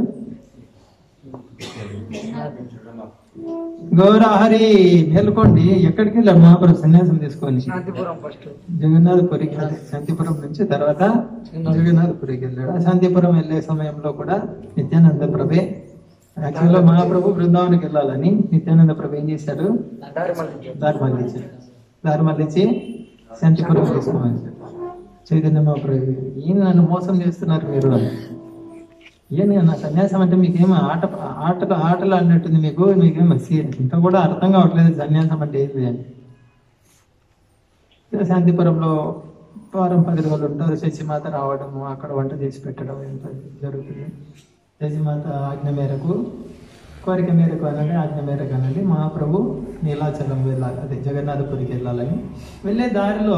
గౌరహరి మేలుకోండి ఎక్కడికి వెళ్ళారు మహాప్రభు సన్యాసం తీసుకొని శాంతిపురం ఫస్ట్ జగన్నాథపురికి అదే శాంతిపురం నుంచి తర్వాత జగన్నాథపురికి వెళ్ళాడు ఆ శాంతిపురం వెళ్ళే సమయంలో కూడా నిత్యానంద ప్రభే యాక్చువల్ గా మహాప్రభు బృందావనికి వెళ్ళాలని నిత్యానంద ప్రభు ఏం చేశారు దారి మళ్ళీ దారి మళ్ళించారు దారి మళ్ళించి శాంతిపురం తీసుకోవాలి చైతన్య మహాప్రభు ఈయన నన్ను మోసం చేస్తున్నారు మీరు అని. ఈయన నా సన్యాసం అంటే మీకేమో ఆట ఆటలు ఆటలు అన్నట్టుంది మీకు మీకేమో సీరియస్ ఇంకా కూడా అర్థం కావట్లేదు సన్యాసం అంటే ఏంటి అని ఇలా శాంతిపురంలో వారం పది రోజులు ఉంటారు శశిమాత రావడము అక్కడ వంట చేసి పెట్టడం ఎంత జరుగుతుంది శశిమాత ఆజ్ఞ మేరకు కోరిక మేరకు అనండి ఆజ్ఞ మేరకు అనండి మహాప్రభు నీలాచలం వెళ్ళాలి అదే జగన్నాథపురికి వెళ్ళాలని వెళ్ళే దారిలో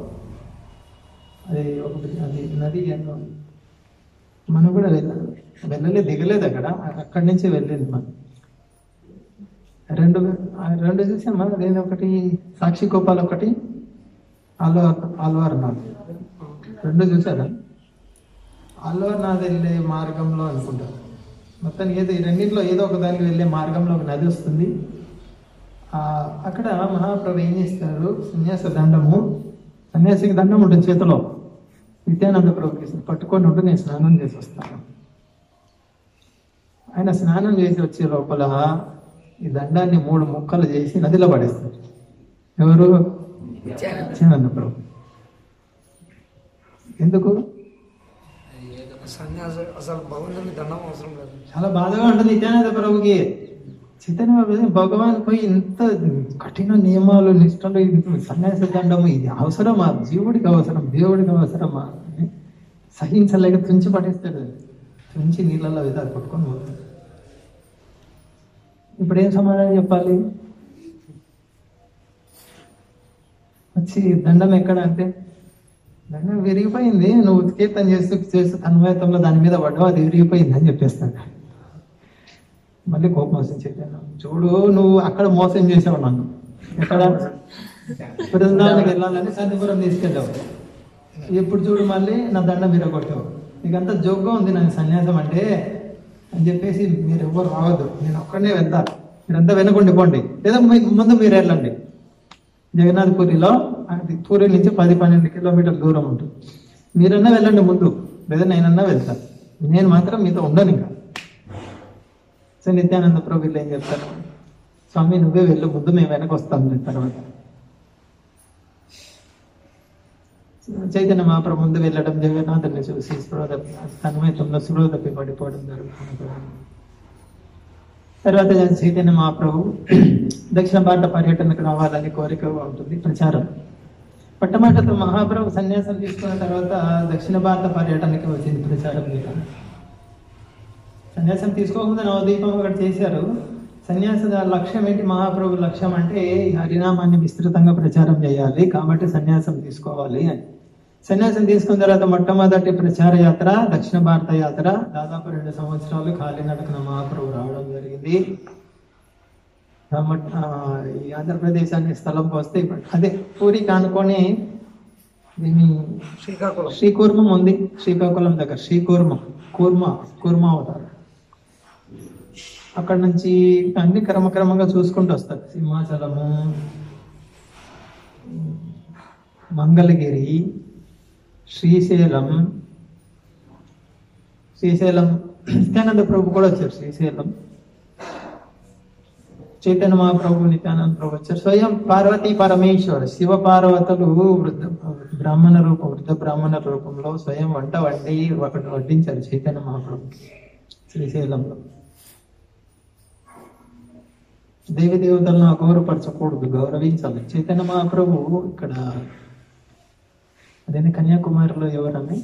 అది ఒక అది నది ఎన్నో మనం కూడా వెళ్ళాలి వెళ్ళలే దిగలేదు అక్కడ అక్కడి నుంచి వెళ్ళింది మనం రెండు ఆ రెండు చూసామా అదేది ఒకటి సాక్షి గోపాల్ ఒకటి ఆల్వార్ ఆల్వార్నాథ్ రెండు చూసారా ఆల్వార్నాథ్ వెళ్ళే మార్గంలో అనుకుంటారు మొత్తానికి ఏదో ఈ రెండింటిలో ఏదో ఒక దానికి వెళ్ళే మార్గంలో ఒక నది వస్తుంది ఆ అక్కడ మహాప్రభు ఏం చేస్తారు సన్యాస దండము సన్యాసికి దండం ఉంటుంది చేతిలో నిత్యానంద ప్రభుకి ఇస్తారు. పట్టుకొని ఉంటే నేను స్నానం చేసి వస్తాను ఆయన స్నానం చేసి వచ్చే లోపల ఈ దండాన్ని మూడు ముక్కలు చేసి నదిలో పడేస్తారు ఎవరు నిత్యానంద ప్రభు ఎందుకు సన్యాస అసలు భగవంతుని దండం అవసరం లేదు చాలా బాధగా ఉంటుంది నిత్యానంద ప్రభుకి చైతన్య ప్రభు భగవాన్ పోయి ఇంత కఠిన నియమాలు నిష్టలు ఇంత సన్యాస దండము ఇది అవసరమా జీవుడికి అవసరం దేవుడికి అవసరమా అని సహించలేక తుంచి పడేస్తాడు అది. తుంచి నీళ్ళలో విధాలు పట్టుకొని పోతాడు ఇప్పుడు ఏం సమాధానం చెప్పాలి వచ్చి దండం ఎక్కడ అంటే దండం విరిగిపోయింది నువ్వు కీర్తన చేస్తూ చేస్తూ తన్మయత్వంలో దాని మీద పడ్డావు అది విరిగిపోయింది అని చెప్పేస్తాడు మళ్ళీ కోపం వస్తుంది చైతన్య చూడు నువ్వు అక్కడ మోసం చేసావు నన్ను ఎక్కడ బృందావనికి వెళ్ళాలని శాంతిపురం తీసుకెళ్ళావు ఎప్పుడు చూడు మళ్ళీ నా దండం విరగొట్టావు నీకంతా జోక్గా ఉంది నాకు సన్యాసం అంటే అని చెప్పేసి మీరు ఎవ్వరు రావద్దు నేను ఒక్కడనే వెళ్తా మీరంతా వెనుకుండి పోండి లేదా మీ- ముందు మీరు వెళ్ళండి జగన్నాథ్పురిలో అది పూరి నుంచి పది పన్నెండు కిలోమీటర్ల దూరం ఉంటుంది మీరన్నా వెళ్ళండి ముందు లేదా నేనన్నా వెళ్తాను నేను మాత్రం మీతో ఉండను ఇంకా సో నిత్యానంద ప్రభు వీళ్ళు ఏం చెప్తారు స్వామి నువ్వే వెళ్ళు ముందు మేము వెనక వస్తాం దీని తర్వాత చైతన్య మహాప్రభు ముందు వెళ్ళడం జగన్నాథుని చూసి స్పృహ తప్పి తన్మయత్వంలో స్పృహ తప్పి పడిపోవడం జరుగుతుంది తర్వాత చైతన్య మహాప్రభు దక్షిణ భారత పర్యటనకు రావాలని కోరిక ఉంటుంది ప్రచారం పట్టమట్టతో మహాప్రభు సన్యాసం తీసుకున్న తర్వాత దక్షిణ భారత పర్యటనకి వచ్చింది ప్రచారం మీద సన్యాసం తీసుకోకముందు నవదీపం ఒకటి చేశారు సన్యాస లక్ష్యం ఏంటి మహాప్రభు లక్ష్యం అంటే ఈ హరినామాన్ని విస్తృతంగా ప్రచారం చేయాలి కాబట్టి సన్యాసం తీసుకోవాలి అని సన్యాసం తీసుకున్న తర్వాత మొట్టమొదటి ప్రచార యాత్ర దక్షిణ భారత యాత్ర దాదాపు రెండు సంవత్సరాలు కాలినడకన మహాప్రభు రావడం జరిగింది మొట్ట- ఆ, ఈ ఆంధ్రప్రదేశ్ అనే స్థలంకి వస్తే ఇప్పుడు అదే పూరికి అనుకొని దీని శ్రీకాకుళం శ్రీకూర్మం ఉంది శ్రీకాకుళం దగ్గర శ్రీకూర్మం కూర్మ కూర్మ అవుతారు అక్కడ నుంచి అన్ని క్రమక్రమంగా చూసుకుంటూ వస్తారు సింహాచలము మంగళగిరి శ్రీశైలం శ్రీశైలం నిత్యానంద ప్రభు కూడా వచ్చారు శ్రీశైలం చైతన్య మహాప్రభు నిత్యానంద ప్రభు వచ్చారు స్వయం పార్వతీ పరమేశ్వర శివ పార్వతులు వృద్ధ బ్రాహ్మణ రూపం వృద్ధ బ్రాహ్మణ రూపంలో స్వయం వంట వండి ఒకటి వడ్డించారు చైతన్య మహాప్రభు శ్రీశైలంలో దేవి దేవతలను అగౌరవపరచకూడదు గౌరవించాలి చైతన్య మహాప్రభు ఇక్కడ అదే కన్యాకుమారిలో ఎవరని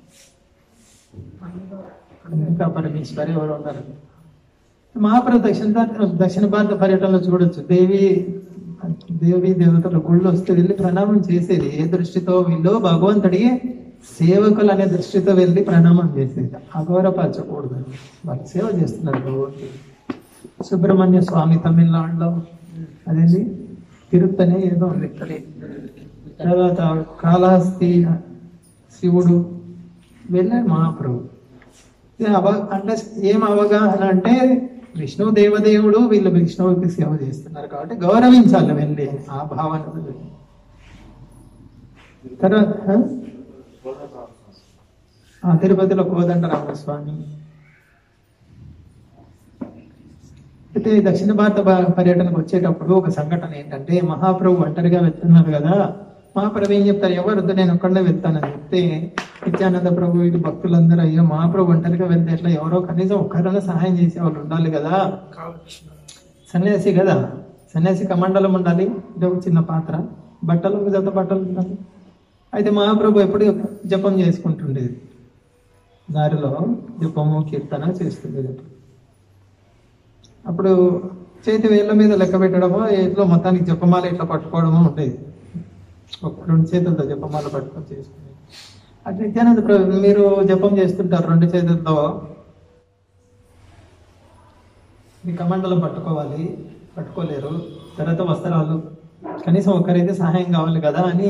కన్యకా పరమేశ్వరి ఎవరు ఉన్నారు మహాప్రభు దక్షిణ భారత దక్షిణ భారత పర్యటనలో చూడొచ్చు దేవి దేవి దేవతల గుళ్ళు వస్తే వెళ్ళి ప్రణామం చేసేది ఏ దృష్టితో వీళ్ళు భగవంతుడికి సేవకులు అనే దృష్టితో వెళ్ళి ప్రణామం చేసేది అగౌరవపరచకూడదు వాళ్ళు సేవ చేస్తున్నారు భగవంతుడు సుబ్రహ్మణ్య స్వామి తమిళనాడులో అదేంటి తిరుత్తనే ఏదో ఉంది తర్వాత కాళహస్తి శివుడు వెళ్ళాడు మహాప్రభు ఇది అవ అంటే ఏం అవగాహన అంటే విష్ణువు దేవదేవుడు వీళ్ళు విష్ణువుకి సేవ చేస్తున్నారు కాబట్టి గౌరవించాలి వెళ్ళి ఆ భావన తర్వాత ఆ, తిరుపతిలో కోదండ రామస్వామి అయితే దక్షిణ భారత భా- పర్యటనకు వచ్చేటప్పుడు ఒక సంఘటన ఏంటంటే మహాప్రభు ఒంటరిగా వెళ్తున్నారు కదా మహాప్రభు ఏం చెప్తారు ఎవరు వద్దు నేను ఒక్కడే వెళ్తానని చెప్తే నిత్యానంద ప్రభు వీళ్ళు భక్తులందరూ అయ్యో మహాప్రభు ఒంటరిగా వెళ్తే ఎట్లా ఎవరో కనీసం ఒక్కరైనా సహాయం చేసే వాళ్ళు ఉండాలి కదా కాలకృష్ణ సన్యాసి కదా సన్యాసి కమండలం ఉండాలి ఇది ఒక చిన్న పాత్ర బట్టలు ఒక జత బట్టలు ఉండాలి అయితే మహాప్రభు ఎప్పుడు జపం చేసుకుంటుండేది దారిలో జపము కీర్తన చేస్తుండేది అప్పుడు చేతి వేళ్ళ మీద లెక్క పెట్టడమో ఇట్లా మొత్తానికి జపమాల ఇట్లా పట్టుకోవడమో ఉండేది ఒక రెండు చేతులతో జపమాల పట్టుకొని చేసుకునేది అట్లా నిత్యానంద ప్రభు మీరు జపం చేస్తుంటారు రెండు చేతులతో మీ కమండలం పట్టుకోవాలి పట్టుకోలేరు తర్వాత వస్త్రాలు కనీసం ఒక్కరైతే సహాయం కావాలి కదా అని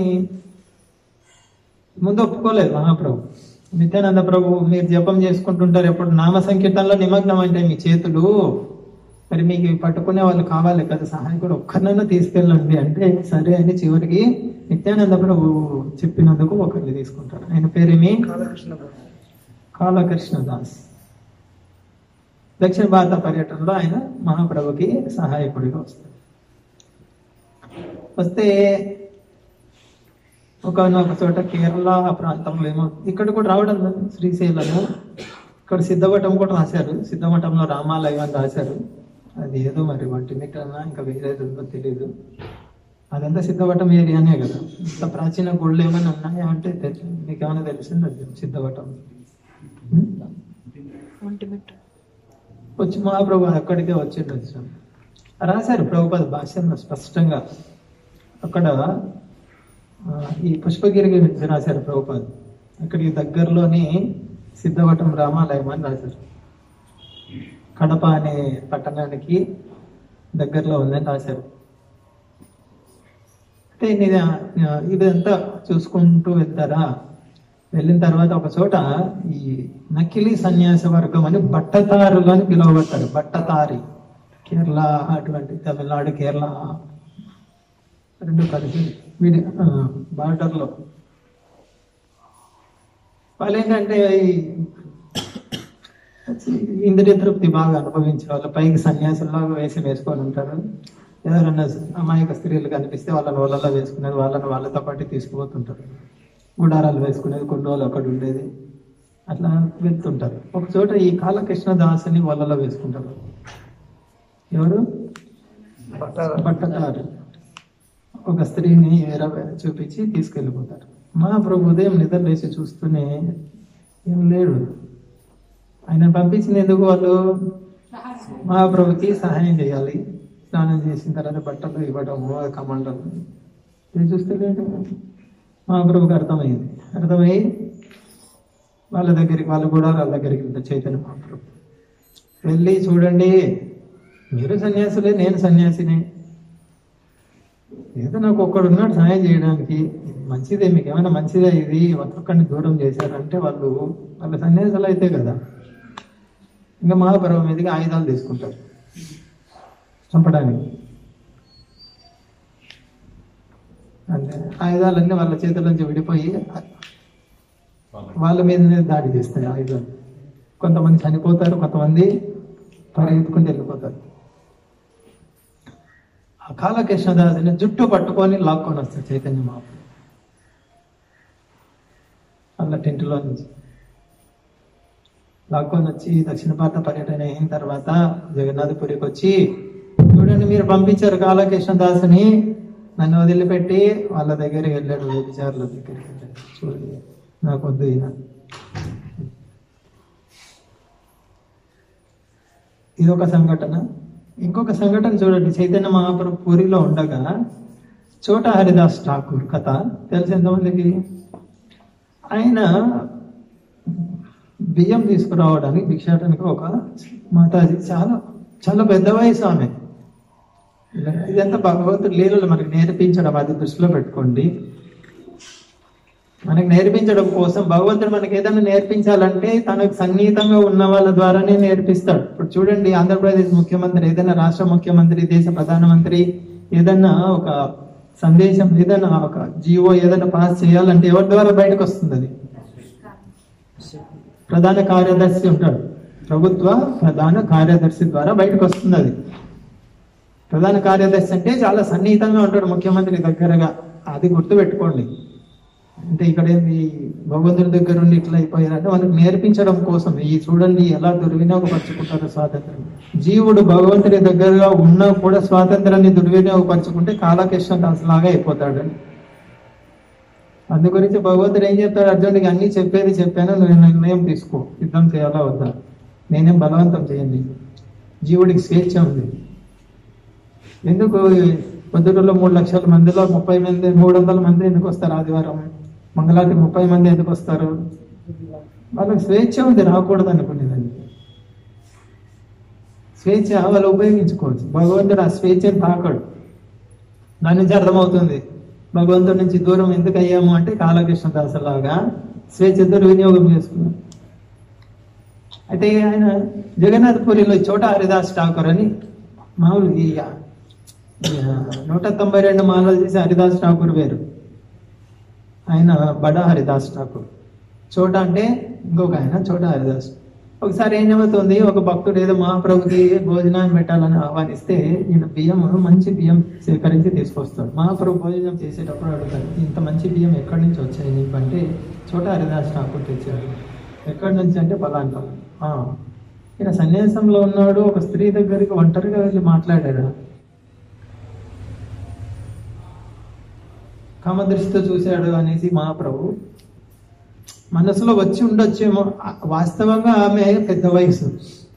ముందు ఒప్పుకోలేదు మహాప్రభు నిత్యానంద ప్రభు మీరు జపం చేసుకుంటుంటారు ఎప్పుడు నామ సంకీర్తనలో నిమగ్నం అంటే మీ చేతులు మరి మీకు ఇవి పట్టుకునే వాళ్ళు కావాలి కదా సహాయకుడు ఒక్కరినైనా తీసుకెళ్ళండి అంటే సరే అని చివరికి నిత్యానంద ప్రభు చెప్పినందుకు ఒకరిని తీసుకుంటారు ఆయన పేరేమి కాలకృష్ణ గారు. కాలకృష్ణ దాస్ దక్షిణ భారత పర్యటనలో ఆయన మహాప్రభుకి సహాయకుడిగా వస్తాడు వస్తే ఒక ఒక చోట కేరళ ఆ ప్రాంతంలో ఏమో ఇక్కడ కూడా రావడం లేదు, శ్రీశైలము ఇక్కడ సిద్ధవటం కూడా రాశారు సిద్ధవటంలో రామాలయం అని రాశారు అది ఏదో మరి వంటిమిట్టనా ఇంకా వేరేది ఉందో తెలియదు అదంతా సిద్ధవటం ఏరియానే కదా ఇంత ప్రాచీన గుళ్ళు ఏమైనా ఉన్నాయా అంటే తెలి- మీకు ఏమైనా తెలిసింది అది సిద్ధవటం ఉం? వచ్చి మహాప్రభు అక్కడికే వచ్చిండొచ్చు రాశారు ప్రభుపద భాష్యంలో స్పష్టంగా అక్కడ ఆ, ఈ పుష్పగిరి గురించి రాశారు ప్రభుపాద అక్కడికి దగ్గరలోని సిద్ధవటం రామాలయం అని రాశారు కడప అనే పట్టణానికి దగ్గరలో ఉందని రాశారు అయితే ఇది ఆ, ఇదంతా చూసుకుంటూ వెళ్తారా వెళ్ళిన తర్వాత ఒక చోట ఈ నకిలీ సన్యాస వర్గం అని బట్టతారులు అని పిలువబడతారు బట్టతారి కేరళ అటువంటి తమిళనాడు కేరళ రెండు కలిసి వీడి బార్డర్లో వాళ్ళు ఏంటంటే ఈ ఇంద్రియ తృప్తి బాగా అనుభవించే వాళ్ళు పైకి సన్యాసుల్లాగా వేసి వేసుకొని ఉంటారు ఎవరైనా అమాయక స్త్రీలు కనిపిస్తే వాళ్ళని వాళ్ళలో వేసుకునేది వాళ్ళని వాళ్ళతో పాటు తీసుకుపోతుంటారు గుడారాలు వేసుకునేది కొన్ని రోజులు అక్కడ ఉండేది అట్లా వెళ్తుంటారు ఒక చోట ఈ కాలకృష్ణ దాసుని వాళ్ళలో వేసుకుంటారు ఎవరు పట్టారా? పట్టదారు ఒక స్త్రీని వేరే చూపించి తీసుకెళ్ళిపోతారు మహాప్రభు ఉదయం నిద్ర లేచి చూస్తూనే ఏం లేడు ఆయన పంపించినందుకు వాళ్ళు మహాప్రభుకి సహాయం చేయాలి స్నానం చేసిన తర్వాత బట్టలు ఇవ్వడము కమండలు ఇది చూస్తే లేదు మహాప్రభుకి అర్థమైంది అర్థమై వాళ్ళ దగ్గరికి వాళ్ళు కూడా వాళ్ళ దగ్గరికి వెళ్తారు చైతన్య మహాప్రభు వెళ్ళి చూడండి మీరు సన్యాసులే నేను సన్యాసిని ఏదో నాకు ఒక్కడు ఉన్నాడు సహాయం చేయడానికి ఇది మంచిదే మీకు ఏమైనా మంచిదే ఇది ఒక్కొక్కడిని దూరం చేశారంటే వాళ్ళు వాళ్ళ సన్యాసులు అయితే కదా ఇంకా మహాపర్వం మీదకి ఆయుధాలు తీసుకుంటారు చంపడానికి అంతే ఆయుధాలన్నీ వాళ్ళ చేతుల నుంచి విడిపోయి వాళ్ళ మీదనే దాడి చేస్తాయి ఆయుధాలు కొంతమంది చనిపోతారు కొంతమంది పరిగెత్తుకుంటూ వెళ్ళిపోతారు ఆ కాలకృష్ణదాసుని జుట్టు పట్టుకొని లాక్కొని వస్తాడు చైతన్య మహాప్రభు అలా టెంట్లో నుంచి లాక్కొని వచ్చి దక్షిణ భారత పర్యటన అయిన తర్వాత జగన్నాథపురికి వచ్చి చూడండి మీరు పంపించారు కాలకృష్ణదాసుని నన్ను వదిలిపెట్టి వాళ్ళ దగ్గరికి వెళ్ళాడు వ్యభిచారుల దగ్గరికి వెళ్ళాడు చూడండి నాకు వద్దు ఈయన ఇది ఒక సంఘటన ఇంకొక సంఘటన చూడండి చైతన్య మహాప్రభు పూరిలో ఉండగా చోట హరిదాస్ ఠాకూర్ కథ తెలిసి ఎంతమందికి ఆయన బియ్యం తీసుకురావడానికి భిక్షాటనికి ఒక మాతాజీ చాలా చాలా పెద్ద వయసు ఆమె ఇదంతా భగవంతుడు లీలలు మనకి నేర్పించడం అది దృష్టిలో పెట్టుకోండి మనకి నేర్పించడం కోసం భగవంతుడు మనకి ఏదైనా నేర్పించాలంటే తనకు సన్నిహితంగా ఉన్న వాళ్ళ ద్వారానే నేర్పిస్తాడు ఇప్పుడు చూడండి ఆంధ్రప్రదేశ్ ముఖ్యమంత్రి ఏదైనా రాష్ట్ర ముఖ్యమంత్రి దేశ ప్రధానమంత్రి ఏదైనా ఒక సందేశం ఏదైనా ఒక జీవో ఏదైనా పాస్ చేయాలంటే ఎవరి ద్వారా బయటకు వస్తుంది అది ప్రధాన కార్యదర్శి ఉంటాడు ప్రభుత్వ ప్రధాన కార్యదర్శి ద్వారా బయటకు వస్తుంది అది ప్రధాన కార్యదర్శి అంటే చాలా సన్నిహితంగా ఉంటాడు ముఖ్యమంత్రి దగ్గరగా అది గుర్తుపెట్టుకోండి అంటే ఇక్కడ ఏంది భగవంతుడి దగ్గర ఉండి ఇట్లా అయిపోయారంటే వాళ్ళకి నేర్పించడం కోసం ఈ చూడండి ఎలా దుర్వినియోగపరుచుకుంటారు స్వాతంత్రం జీవుడు భగవంతుడి దగ్గరగా ఉన్నా కూడా స్వాతంత్రాన్ని దుర్వినియోగపరుచుకుంటే కాలకృష్ణ దాస్ లాగా అయిపోతాడు అందు గురించి భగవంతుడు ఏం చెప్తాడు అర్జునుడికి అన్ని చెప్పేది చెప్పాను నువ్వు నిర్ణయం తీసుకో యుద్ధం చేయాలా వద్దా నేనేం బలవంతం చేయండి జీవుడికి స్వేచ్ఛ ఉంది ఎందుకు పొద్దుటలో మూడు లక్షల మందిలో ముప్పై మంది మూడు వందల మంది ఎందుకు వస్తారు ఆదివారం మంగళాది ముప్పై మంది ఎందుకు వస్తారు వాళ్ళకి స్వేచ్ఛ ఉంది రాకూడదు అనుకునేదాన్ని స్వేచ్ఛ వాళ్ళు ఉపయోగించుకోవచ్చు భగవంతుడు ఆ స్వేచ్ఛను తాకడు దాని నుంచి అర్థమవుతుంది భగవంతుడి నుంచి దూరం ఎందుకు అయ్యాము అంటే కాలకృష్ణ దాసలాగా స్వేచ్ఛ దుర్వినియోగం చేసుకున్నాం అయితే ఆయన జగన్నాథపురిలో చోట హరిదాస్ ఠాకూర్ అని మామూలు ఈ ఈ నూట తొంభై రెండు మాలలు చేసి హరిదాస్ ఠాకూర్ వేరు ఆయన బడా హరిదాస్ ఠాకూర్ చోట అంటే ఇంకొక ఆయన చోట హరిదాస్ ఒకసారి ఏం జరుగుతుంది ఒక భక్తుడు ఏదో మహాప్రభుకి భోజనాన్ని పెట్టాలని ఆహ్వానిస్తే ఈయన బియ్యం మంచి బియ్యం సేకరించి తీసుకొస్తాడు మహాప్రభు భోజనం చేసేటప్పుడు అడుగుతాడు ఇంత మంచి బియ్యం ఎక్కడి నుంచి వచ్చాయి నీకు అంటే చోట హరిదాస్ ఠాకూర్ తెచ్చాడు ఎక్కడి నుంచి అంటే పలాన్ పలాన్ ఆ, ఈయన సన్యాసంలో ఉన్నాడు ఒక స్త్రీ దగ్గరికి ఒంటరిగా వెళ్ళి మాట్లాడాడు కామదృష్టితో చూశాడు అనేసి మహాప్రభు మనసులో వచ్చి ఉండొచ్చేమో ఆ- వాస్తవంగా ఆమె పెద్ద వయసు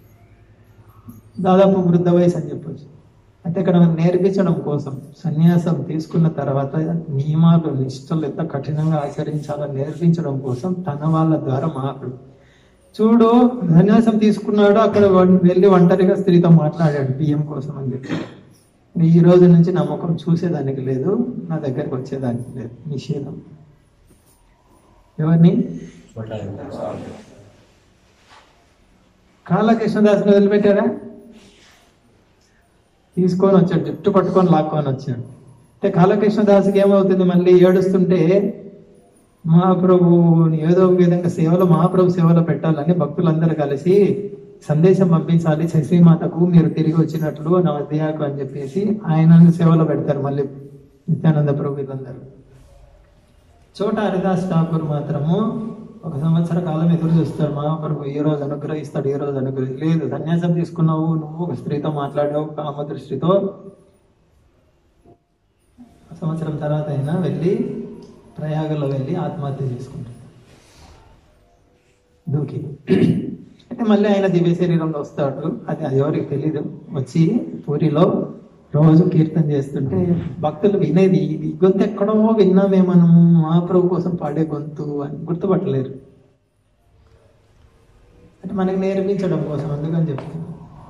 దాదాపు వృద్ధ వయసు అని చెప్పొచ్చు అయితే ఇక్కడ నేర్పించడం కోసం సన్యాసం తీసుకున్న తర్వాత నియమాలు నిష్టలు ఎంత కఠినంగా ఆచరించాలో నేర్పించడం కోసం తన వాళ్ళ ద్వారా మహాప్రభు చూడు సన్యాసం తీసుకున్నాడు అక్కడ వం- వెళ్ళి ఒంటరిగా స్త్రీతో మాట్లాడాడు బియ్యం కోసం అని చెప్పి ఈ రోజు నుంచి నా ముఖం చూసేదానికి లేదు నా దగ్గరికి వచ్చేదానికి లేదు నిషేధం ఎవరిని కాలకృష్ణదాస్ని వదిలిపెట్టారా తీసుకొని వచ్చాడు జుట్టు పట్టుకొని లాక్కొని వచ్చాడు అంటే కాలకృష్ణదాస్కి ఏమవుతుంది మళ్ళీ ఏడుస్తుంటే మహాప్రభుని ఏదో ఒక విధంగా సేవలో మహాప్రభు సేవలో పెట్టాలని భక్తులందరూ కలిసి సందేశం పంపించాలి శశిమాతకు మీరు తిరిగి వచ్చినట్లు నవదయాకు అని చెప్పేసి ఆయన సేవలో పెడతారు మళ్ళీ నిత్యానంద ప్రభు వీళ్ళందరూ చోట హరిదాస్ ఠాకూర్ మాత్రము ఒక సంవత్సర కాలం ఎదురు చూస్తాడు మహాప్రభు ఈ రోజు అనుగ్రహిస్తాడు ఈ రోజు అనుగ్రహి లేదు సన్యాసం తీసుకున్నావు నువ్వు ఒక స్త్రీతో మాట్లాడావు కామ దృష్టితో సంవత్సరం తర్వాత అయినా వెళ్ళి ప్రయాగలో వెళ్ళి ఆత్మహత్య చేసుకుంటాడు దూకి అయితే మళ్ళీ ఆయన దివ్య శరీరంలో వస్తాడు అది అది ఎవరికి తెలీదు వచ్చి పూరిలో రోజు కీర్తన చేస్తుంటే భక్తులు వినేది ఇది గొంతు ఎక్కడో విన్నామే మనం మహాప్రభు కోసం పాడే గొంతు అని గుర్తుపట్టలేరు అంటే మనకి నేర్పించడం కోసం అందుకని చెప్తున్నాను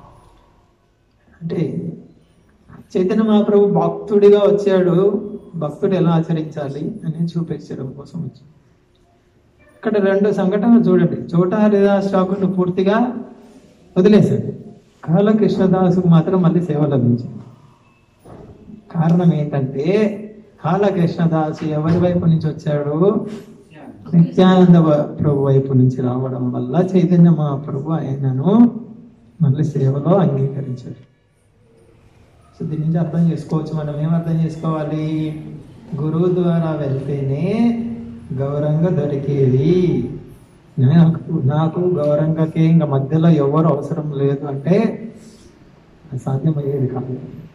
అంటే చైతన్య మహాప్రభు భక్తుడిగా వచ్చాడు భక్తుడు ఎలా ఆచరించాలి అని చూపించడం కోసం వచ్చాడు ఇక్కడ రెండు సంఘటనలు చూడండి చోట హరిదాస్ ఠాకూర్ను పూర్తిగా వదిలేశాడు కాల కృష్ణదాసుకు మాత్రం మళ్ళీ సేవ లభించింది కారణం ఏంటంటే కాల కృష్ణదాసు ఎవరి వైపు నుంచి వచ్చాడు నిత్యానంద వ- ప్రభు వైపు నుంచి రావడం వల్ల చైతన్య మహాప్రభు ఆయనను మళ్ళీ సేవలో అంగీకరించాడు సో దీని నుంచి అర్థం చేసుకోవచ్చు మనం ఏం అర్థం చేసుకోవాలి గురువు ద్వారా వెళ్తేనే గౌరంగ దొరికేది నాకు నాకు గౌరంగకి ఇంకా మధ్యలో ఎవరు అవసరం లేదు అంటే అది సాధ్యమయ్యేది కాదు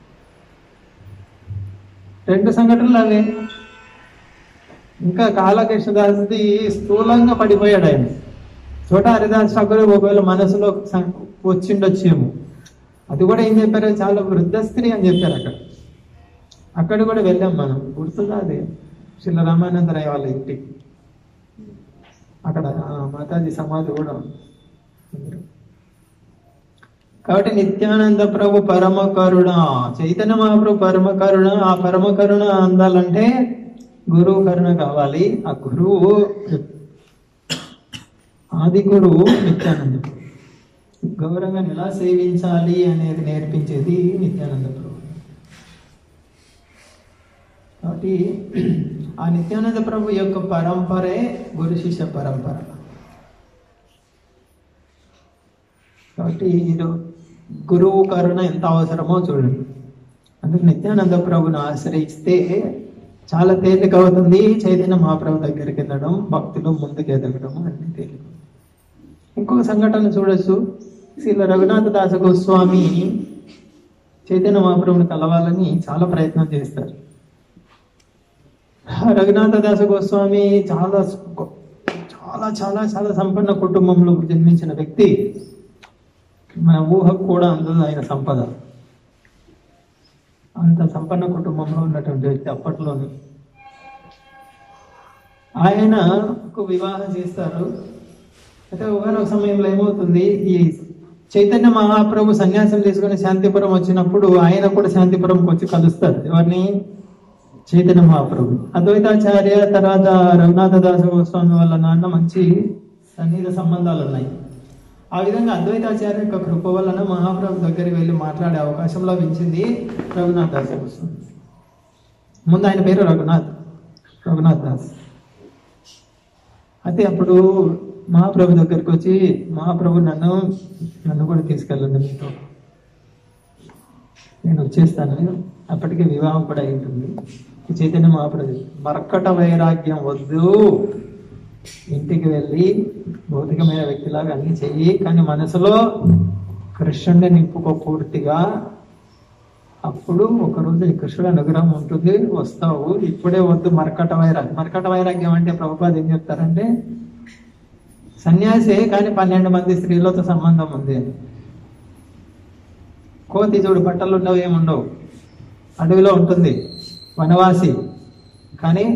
రెండు సంఘటనలు అవే ఇంకా కాలకృష్ణదాస్ది స్థూలంగా పడిపోయాడు ఆయన చోట హరిదాస్ ఠాకూర్ ఒకవేళ మనసులో సం- వచ్చిండొచ్చేమో అది కూడా ఏం చెప్పారు చాలా వృద్ధ స్త్రీ అని చెప్పారు అక్కడ అక్కడ కూడా వెళ్ళాం మనం గుర్తుందా అది శ్రీల రామానందరాయ వాళ్ళ ఇంటికి అక్కడ ఆ మాతాజీ సమాధి కూడా ఉంది. కాబట్టి నిత్యానంద ప్రభు పరమ కరుణ చైతన్య మహాప్రభు పరమ కరుణ ఆ పరమ కరుణ అందాలంటే గురువు కరుణ కావాలి ఆ గురువు ఆది గురువు నిత్యానంద ప్రభు గౌరవంగా ఎలా సేవించాలి అనేది నేర్పించేది నిత్యానంద ప్రభు కాబట్టి ఆ నిత్యానంద ప్రభు యొక్క పరంపరే గురు శిష్య పరంపర కాబట్టి ఇది గురువు కరుణ ఎంత అవసరమో చూడండి అందుకు నిత్యానంద ప్రభుని ఆశ్రయిస్తే చాలా తేలిక అవుతుంది చైతన్య మహాప్రభు దగ్గరికి వెళ్ళడం భక్తులు ముందుకు ఎదగడం అన్ని తేలిక ఇంకొక సంఘటన చూడొచ్చు శ్రీల రఘునాథ దాస గోస్వామి చైతన్య మహాప్రభుని కలవాలని చాలా ప్రయత్నం చేస్తారు రఘునాథ దాస గోస్వామి చాలా గొ- చాలా చాలా చాలా సంపన్న కుటుంబంలో జన్మించిన వ్యక్తి మన ఊహకు కూడా అందదు ఆయన సంపద అంత సంపన్న కుటుంబంలో ఉన్నటువంటి వ్యక్తి అప్పట్లోనే ఆయన వివాహం చేస్తారు అయితే ఒకనొక సమయంలో ఏమవుతుంది ఈ చైతన్య మహాప్రభు సన్యాసం తీసుకుని శాంతిపురం వచ్చినప్పుడు ఆయన కూడా శాంతిపురంకి వచ్చి కలుస్తారు ఎవరిని చైతన్య మహాప్రభు అద్వైతాచార్య తర్వాత రఘునాథ దాస గోస్వామి వాళ్ళ నాన్న మంచి సన్నిహిత సంబంధాలు ఉన్నాయి ఆ విధంగా అద్వైతాచార్య యొక్క కృప వలన మహాప్రభు దగ్గరికి వెళ్ళి మాట్లాడే అవకాశం లభించింది రఘునాథ్ దాస గోస్వామి ముందు ఆయన పేరు రఘునాథ్ రఘునాథ్ దాస్ అయితే అప్పుడు మహాప్రభు దగ్గరికి వచ్చి మహాప్రభు నన్ను నన్ను కూడా తీసుకెళ్ళండి మీతో నేను వచ్చేస్తాను అప్పటికే వివాహం కూడా అయి ఉంటుంది ఈ చైతన్య మహాప్రభు మరకట వైరాగ్యం వద్దు ఇంటికి వెళ్ళి భౌతికమైన వ్యక్తిలాగా అన్ని చెయ్యి కానీ మనసులో కృష్ణుడిని నింపుకో పూర్తిగా అప్పుడు ఒకరోజు ఈ కృష్ణుడు అనుగ్రహం ఉంటుంది వస్తావు ఇప్పుడే వద్దు మరకట వైరాగ్యం మరకట వైరాగ్యం అంటే ప్రభుపాద ఏం చెప్తారంటే సన్యాసే కానీ పన్నెండు మంది స్త్రీలతో సంబంధం ఉంది అని కోతి చూడు బట్టలు ఉండవు ఏముండవు అడవిలో ఉంటుంది వనవాసి కానీ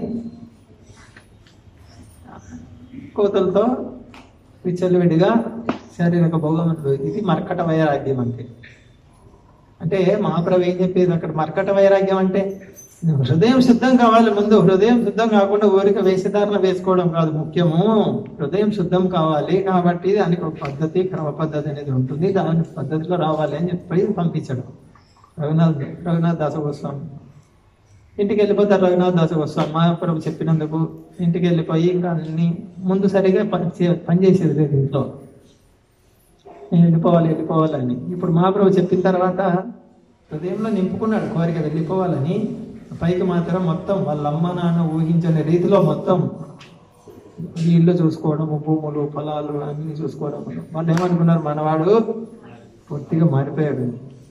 కోతులతో విచ్చలవిడిగా శారీరక భోగం అనుభవి ఇది మర్కట వైరాగ్యం అంటే అంటే మహాప్రభు ఏం చెప్పేది అక్కడ మర్కట వైరాగ్యం అంటే హృదయం శుద్ధం కావాలి ముందు హృదయం శుద్ధం కాకుండా ఊరిక వేషధారణ వేసుకోవడం కాదు ముఖ్యము హృదయం శుద్ధం కావాలి కాబట్టి దానికి ఒక పద్ధతి క్రమ పద్ధతి అనేది ఉంటుంది దాని పద్ధతిలో రావాలి అని చెప్పి పంపించడం రఘునాథ్ రఘునాథ్ దాస గోస్వామి ఇంటికి వెళ్ళిపోతారు రఘునాథ్ దాస గోస్వామి మహాప్రభు చెప్పినందుకు ఇంటికి వెళ్ళిపోయి ఇంకా అన్ని ముందు సరిగా పని చే- పని చేసేది లేదు ఇంట్లో నేను వెళ్ళిపోవాలి వెళ్ళిపోవాలని ఇప్పుడు మహాప్రభు చెప్పిన తర్వాత హృదయంలో నింపుకున్నాడు కోరిక వెళ్ళిపోవాలని పైకి మాత్రం మొత్తం వాళ్ళ అమ్మ నాన్న ఊహించని రీతిలో మొత్తం ఈ ఇల్లు చూసుకోవడం భూములు పొలాలు అన్ని చూసుకోవడం వాళ్ళు ఏమనుకున్నారు మనవాడు పూర్తిగా మారిపోయాడు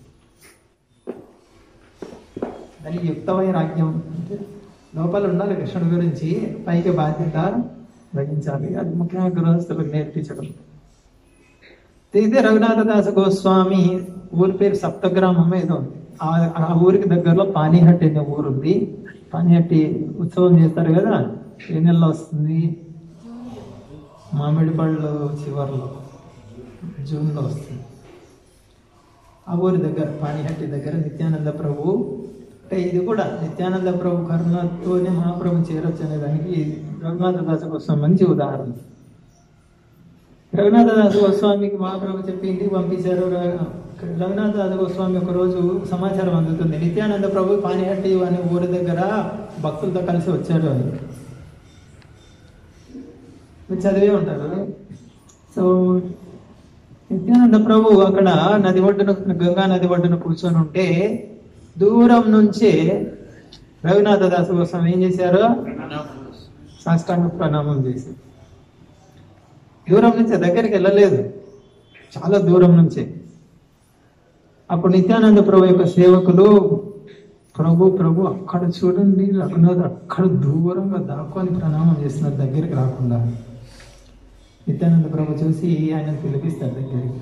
దానికి యుక్తమైన రాజ్యం అంటే లోపల ఉండాలి కృష్ణుడి గురించి పైకి బాధ్యత వహించాలి అది ముఖ్యంగా గృహస్థులకు నేర్పించడం ఇదే రఘునాథదాస గోస్వామి ఊరి పేరు సప్తగ్రామం ఏదో ఉంది. ఆ ఆ ఊరికి దగ్గరలో పానీహట్టి అనే ఊరు ఉంది పానీహట్టి ఉత్సవం చేస్తారు కదా ఏ నెలలో వస్తుంది మామిడి పళ్ళు చివర్లో జూన్లో వస్తుంది ఆ ఊరి దగ్గర పానీహట్టి దగ్గర నిత్యానంద ప్రభు అంటే ఇది కూడా నిత్యానంద ప్రభు కరుణతోనే మహాప్రభు చేరొచ్చు అనే దానికి రఘునాథ దాస కోసం మంచి ఉదాహరణ రఘునాథ దాస గోస్వామికి మహాప్రభు చెప్పి ఇంటికి పంపించారు ర- రఘునాథ దాస గోస్వామి ఒక రోజు సమాచారం అందుతుంది నిత్యానంద ప్రభు పానిహట్టి అనే ఊరి దగ్గర భక్తులతో కలిసి వచ్చాడు అని మీరు చదివే ఉంటారు సో నిత్యానంద ప్రభు అక్కడ నది ఒడ్డున గంగా నది ఒడ్డున కూర్చొని ఉంటే దూరం నుంచే రఘునాథ దాసు కోసం ఏం చేశారు సాష్టాంగ ప్రణామం చేసి దూరం నుంచే దగ్గరికి వెళ్ళలేదు చాలా దూరం నుంచే అప్పుడు నిత్యానంద ప్రభు యొక్క సేవకులు ప్రభు ప్రభు అక్కడ చూడండి రఘునాథ్ అక్కడ దూరంగా దాక్కొని ప్రణామం చేస్తున్నారు దగ్గరికి రాకుండా నిత్యానంద ప్రభు చూసి ఆయన పిలిపిస్తారు దగ్గరికి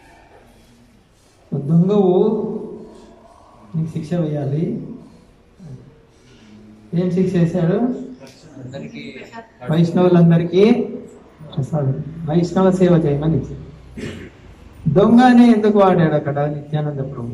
దొంగవు నీకు శిక్ష వేయాలి ఏం శిక్ష వేశాడు వైష్ణవులందరికీ ప్రసాదం వైష్ణవ సేవ చేయమని ఇచ్చాడు. దొంగనే ఎందుకు వాడాడు అక్కడ నిత్యానంద ప్రభు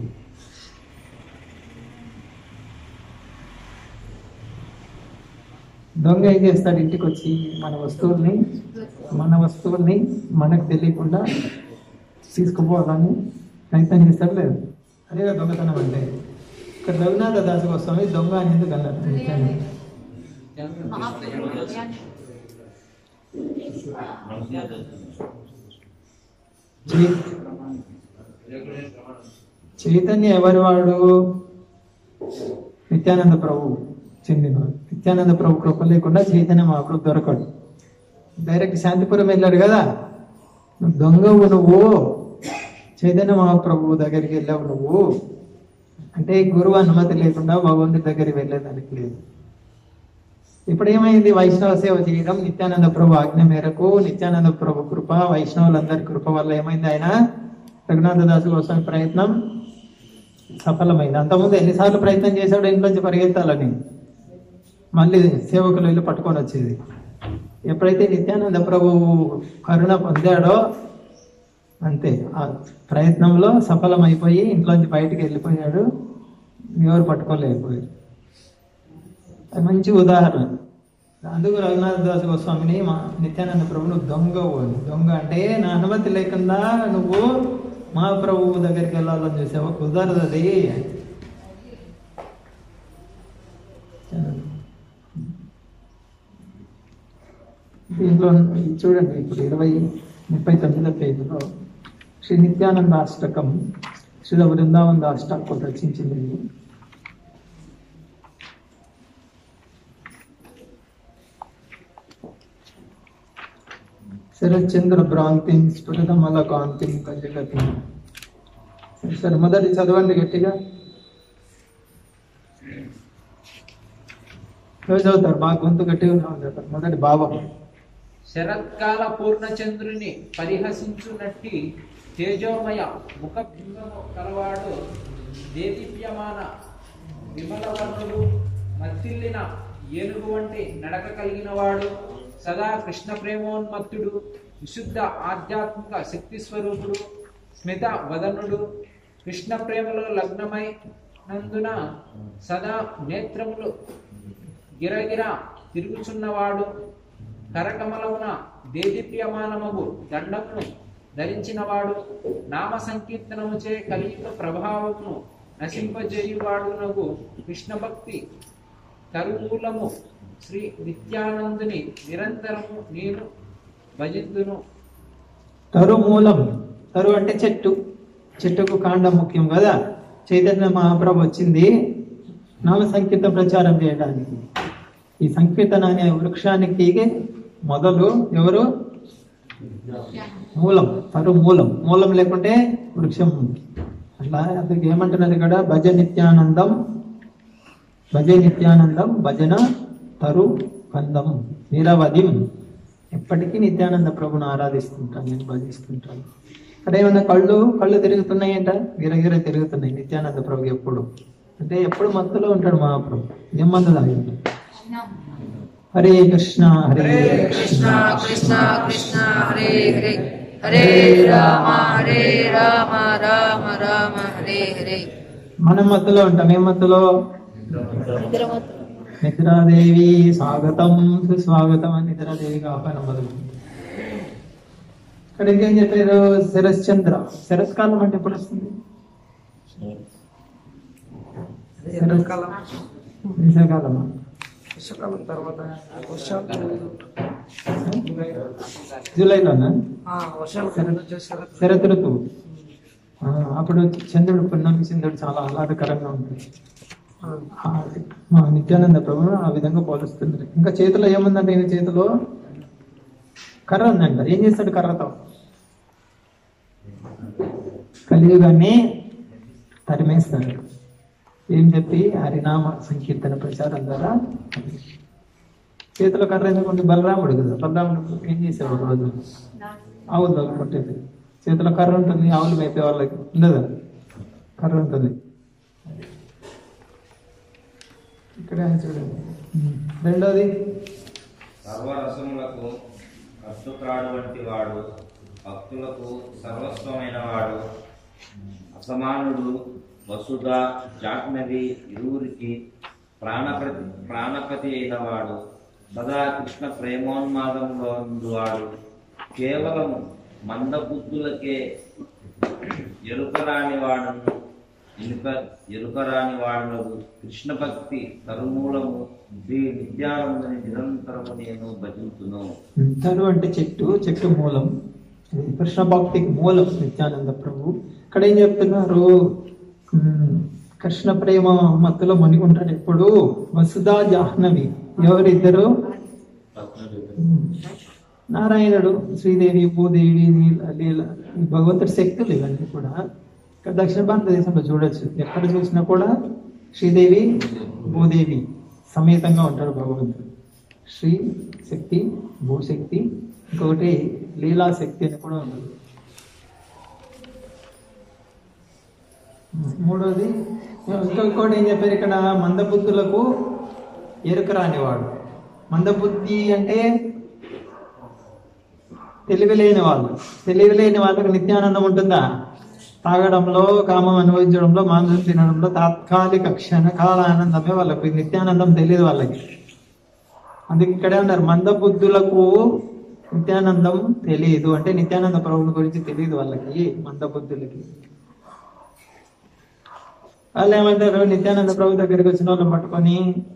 దొంగ ఏం చేస్తాడు ఇంటికి వచ్చి మన వస్తువుల్ని మన వస్తువుల్ని మనకు తెలియకుండా తీసుకుపోవాలని ప్రయత్నం చేస్తాడు లేదు అదేగా దొంగతనం అంటే ఇక్కడ రఘునాథ దాసు గోస్వామి దొంగ అని ఎందుకు అన్నారు నిత్యానంద చై- చైతన్య ఎవరి వాడు నిత్యానంద ప్రభు చెందినవాడు నిత్యానంద ప్రభు కృప లేకుండా చైతన్య మహాప్రభు దొరకడు డైరెక్ట్ శాంతిపురం వెళ్ళాడు కదా నువ్వు దొంగవు నువ్వు చైతన్య మహాప్రభు దగ్గరికి వెళ్ళావు నువ్వు అంటే గురువు అనుమతి లేకుండా భగవంతుడి దగ్గరికి వెళ్ళేదానికి లేదు ఇప్పుడు ఏమైంది వైష్ణవ సేవ చేయడం నిత్యానంద ప్రభు ఆజ్ఞ మేరకు నిత్యానంద ప్రభు కృప వైష్ణవులందరి కృప వల్ల ఏమైంది ఆయన రఘునాథ దాసు కోసం ప్రయత్నం సఫలమైంది అంతకుముందు ఎన్నిసార్లు ప్రయత్నం చేశాడు ఇంట్లోంచి పరిగెత్తాలని మళ్ళీ సేవకులు వెళ్ళి పట్టుకొని వచ్చేది ఎప్పుడైతే నిత్యానంద ప్రభు కరుణ పొందాడో అంతే ఆ ప్రయత్నంలో సఫలమైపోయి ఇంట్లోంచి బయటికి వెళ్ళిపోయాడు ఎవరు పట్టుకోలేకపోయారు అది మంచి ఉదాహరణ అందుకు రఘునాథ దాస్ గోస్వామిని మా నిత్యానంద ప్రభు నువ్వు దొంగవు అని దొంగ అంటే నా అనుమతి లేకుండా నువ్వు మహాప్రభువు దగ్గరికి వెళ్ళాలని చూసావు కుదరదు అది దీంట్లో ఇది చూడండి ఇప్పుడు ఇరవై ముప్పై తొమ్మిదో పేజీలో శ్రీ నిత్యానంద అష్టకం శ్రీ బృందావన అష్టాకం రచించింది ఇది. శరత్చంద్ర భ్రాంతిం స్ఫుటమల కాంతిం కలిగతి సరే మొదటి చదవండి గట్టిగా ఎవరు చదువుతారు బాగా గొంతు గట్టిగా చదువుతారు మొదటి భావం శరత్కాల పూర్ణచంద్రుని పరిహసించునట్టి తేజోమయ ముఖ బింబము కలవాడు దేదీప్యమాన విమలవర్ణుడు మత్తిల్లిన ఏనుగు వంటి నడక కలిగిన వాడు సదా కృష్ణ ప్రేమోన్మత్తుడు విశుద్ధ ఆధ్యాత్మిక శక్తి స్వరూపుడు స్మిత వదనుడు కృష్ణ ప్రేమలో లగ్నమై నందున సదా నేత్రములు గిరగిర తిరుగుచున్నవాడు కరకమలమున దేదీప్యమానమగు దండమును ధరించినవాడు నామ సంకీర్తనముచే కలియుగ ప్రభావమును నశింపజేయువాడునగు కృష్ణ భక్తి తరుమూలము శ్రీ నిత్యానందుని నిరంతరము నేను భజిందును తరుమూలం తరు అంటే చెట్టు చెట్టుకు కాండం ముఖ్యం కదా చైతన్య మహాప్రభు వచ్చింది నామ సంకీర్త ప్రచారం చేయడానికి ఈ సంకీర్తన అనే వృక్షానికి మొదలు ఎవరు మూలం తరు మూలం మూలం లేకుంటే వృక్షం అట్లా అందుకు ఏమంటున్నారు ఇక్కడ భజ నిత్యానందం భజ నిత్యానందం భజన తరు కందం నిరవధిం ఎప్పటికీ నిత్యానంద ప్రభుని ఆరాధిస్తుంటాను నేను భజిస్తుంటాను అక్కడ ఏమన్నా కళ్ళు కళ్ళు తిరుగుతున్నాయంట గిరగిర తిరుగుతున్నాయి నిత్యానంద ప్రభు ఎప్పుడు అంటే ఎప్పుడు మత్తులో ఉంటాడు మహాప్రభు ఏం మందు తాగి ఉంటాడు. హరే కృష్ణ హరే కృష్ణ కృష్ణ కృష్ణ హరే హరే హరే రామ హరే రామ రామ రామ హరే హరే మనం మత్తులో ఉంటాం ఏం మత్తులో నిద్రాదేవి స్వాగతం సుస్వాగతం అని నిద్రాదేవికి ఆహ్వానం మొదలుతుంది ఇక్కడ ఇంకేం చెప్పారు శరశ్చంద్ర శరత్కాలం అంటే ఎప్పుడు వస్తుంది ఎండాకాలం వేసవికాలమా వర్షాకాలం తర్వాత వర్షాలు జూలైలోనా ఆ, వర్షాలు కరెంట్ వచ్చేసరికి శరత్ ఋతువు ఆ, అప్పుడు చంద్రుడు పున్నమి చంద్రుడు చాలా ఆహ్లాదకరంగా ఉంటుంది ఆ, మా నిత్యానంద ప్రభు ఆ విధంగా పోలుస్తున్నారు ఇంకా చేతిలో ఏముందంటే ఈయన చేతిలో కర్ర ఉందంట ఏం చేస్తాడు కర్రతో కలియుగాన్ని తరిమేస్తాడు ఏం చెప్పి హరినామ సంకీర్తన ప్రచారం ద్వారా చేతిలో కర్ర ఎందుకుంటే బలరాముడు కదా బలరాముడు ఏం చేసేవాడు ఒక రోజు ఆవులు కొట్టేది చేతిలో కర్ర ఉంటుంది ఆవులు మేపే వాళ్ళకి ఉండదు కర్ర ఉంటుంది ఇక్కడ చూడండి ఉమ్. రెండోది సర్వరసములకు కట్టుత్రాడు వంటి వాడు భక్తులకు సర్వస్వమైన వాడు అసమానుడు వసుధ జాహ్నవి ఇరువురికి ప్రాణప్రతి ప్రాణపతి అయిన వాడు సదా కృష్ణ ప్రేమోన్మాదంలో వాడు కేవలం మందబుద్ధులకే ఎరుకరాని వాడును ఎరుక ఎరుకరాని వాడునకు కృష్ణ భక్తి తరుమూలము శ్రీ నిత్యానందని నిరంతరము నేను భజించును తను అంటే చెట్టు చెట్టు మూలం ఇది కృష్ణ భక్తికి మూలం నిత్యానంద ప్రభు ఇక్కడ ఏం చెప్తున్నారు ఉమ్, కృష్ణ ప్రేమ మత్తులో మునిగి ఉంటాడు ఎప్పుడు వసుధా జాహ్నవి ఎవరిద్దరు ఉమ్, నారాయణుడు శ్రీదేవి భూదేవి నీల లీల ఈ భగవంతుడి శక్తులు ఇవన్నీ కూడా ఇక్కడ దక్షిణ భారతదేశంలో చూడొచ్చు ఎక్కడ చూసినా కూడా శ్రీదేవి భూదేవి సమేతంగా ఉంటాడు భగవంతుడు శ్రీ శక్తి భూశక్తి ఇంకొకటి లీలా శక్తి అని కూడా ఉంది మూడోది ఇంకొకటి ఏం చెప్పారు ఇక్కడ మందబుద్ధులకు ఎరుక రానివాడు మందబుద్ధి అంటే తెలివి లేని వాళ్ళు తెలివి లేని వాళ్ళకి నిత్యానందం ఉంటుందా తాగడంలో కామం అనుభవించడంలో మాంసం తినడంలో తాత్కాలిక క్షణకాల ఆనందమే వాళ్ళకి నిత్యానందం తెలియదు వాళ్ళకి అందుకే ఇక్కడే ఉన్నారు మందబుద్ధులకు నిత్యానందం తెలియదు అంటే నిత్యానంద ప్రభుని గురించి తెలియదు వాళ్ళకి మందబుద్ధులకి వాళ్ళు ఏమంటారు నిత్యానంద ప్రభు దగ్గరికి వచ్చిన వాళ్ళని పట్టుకొని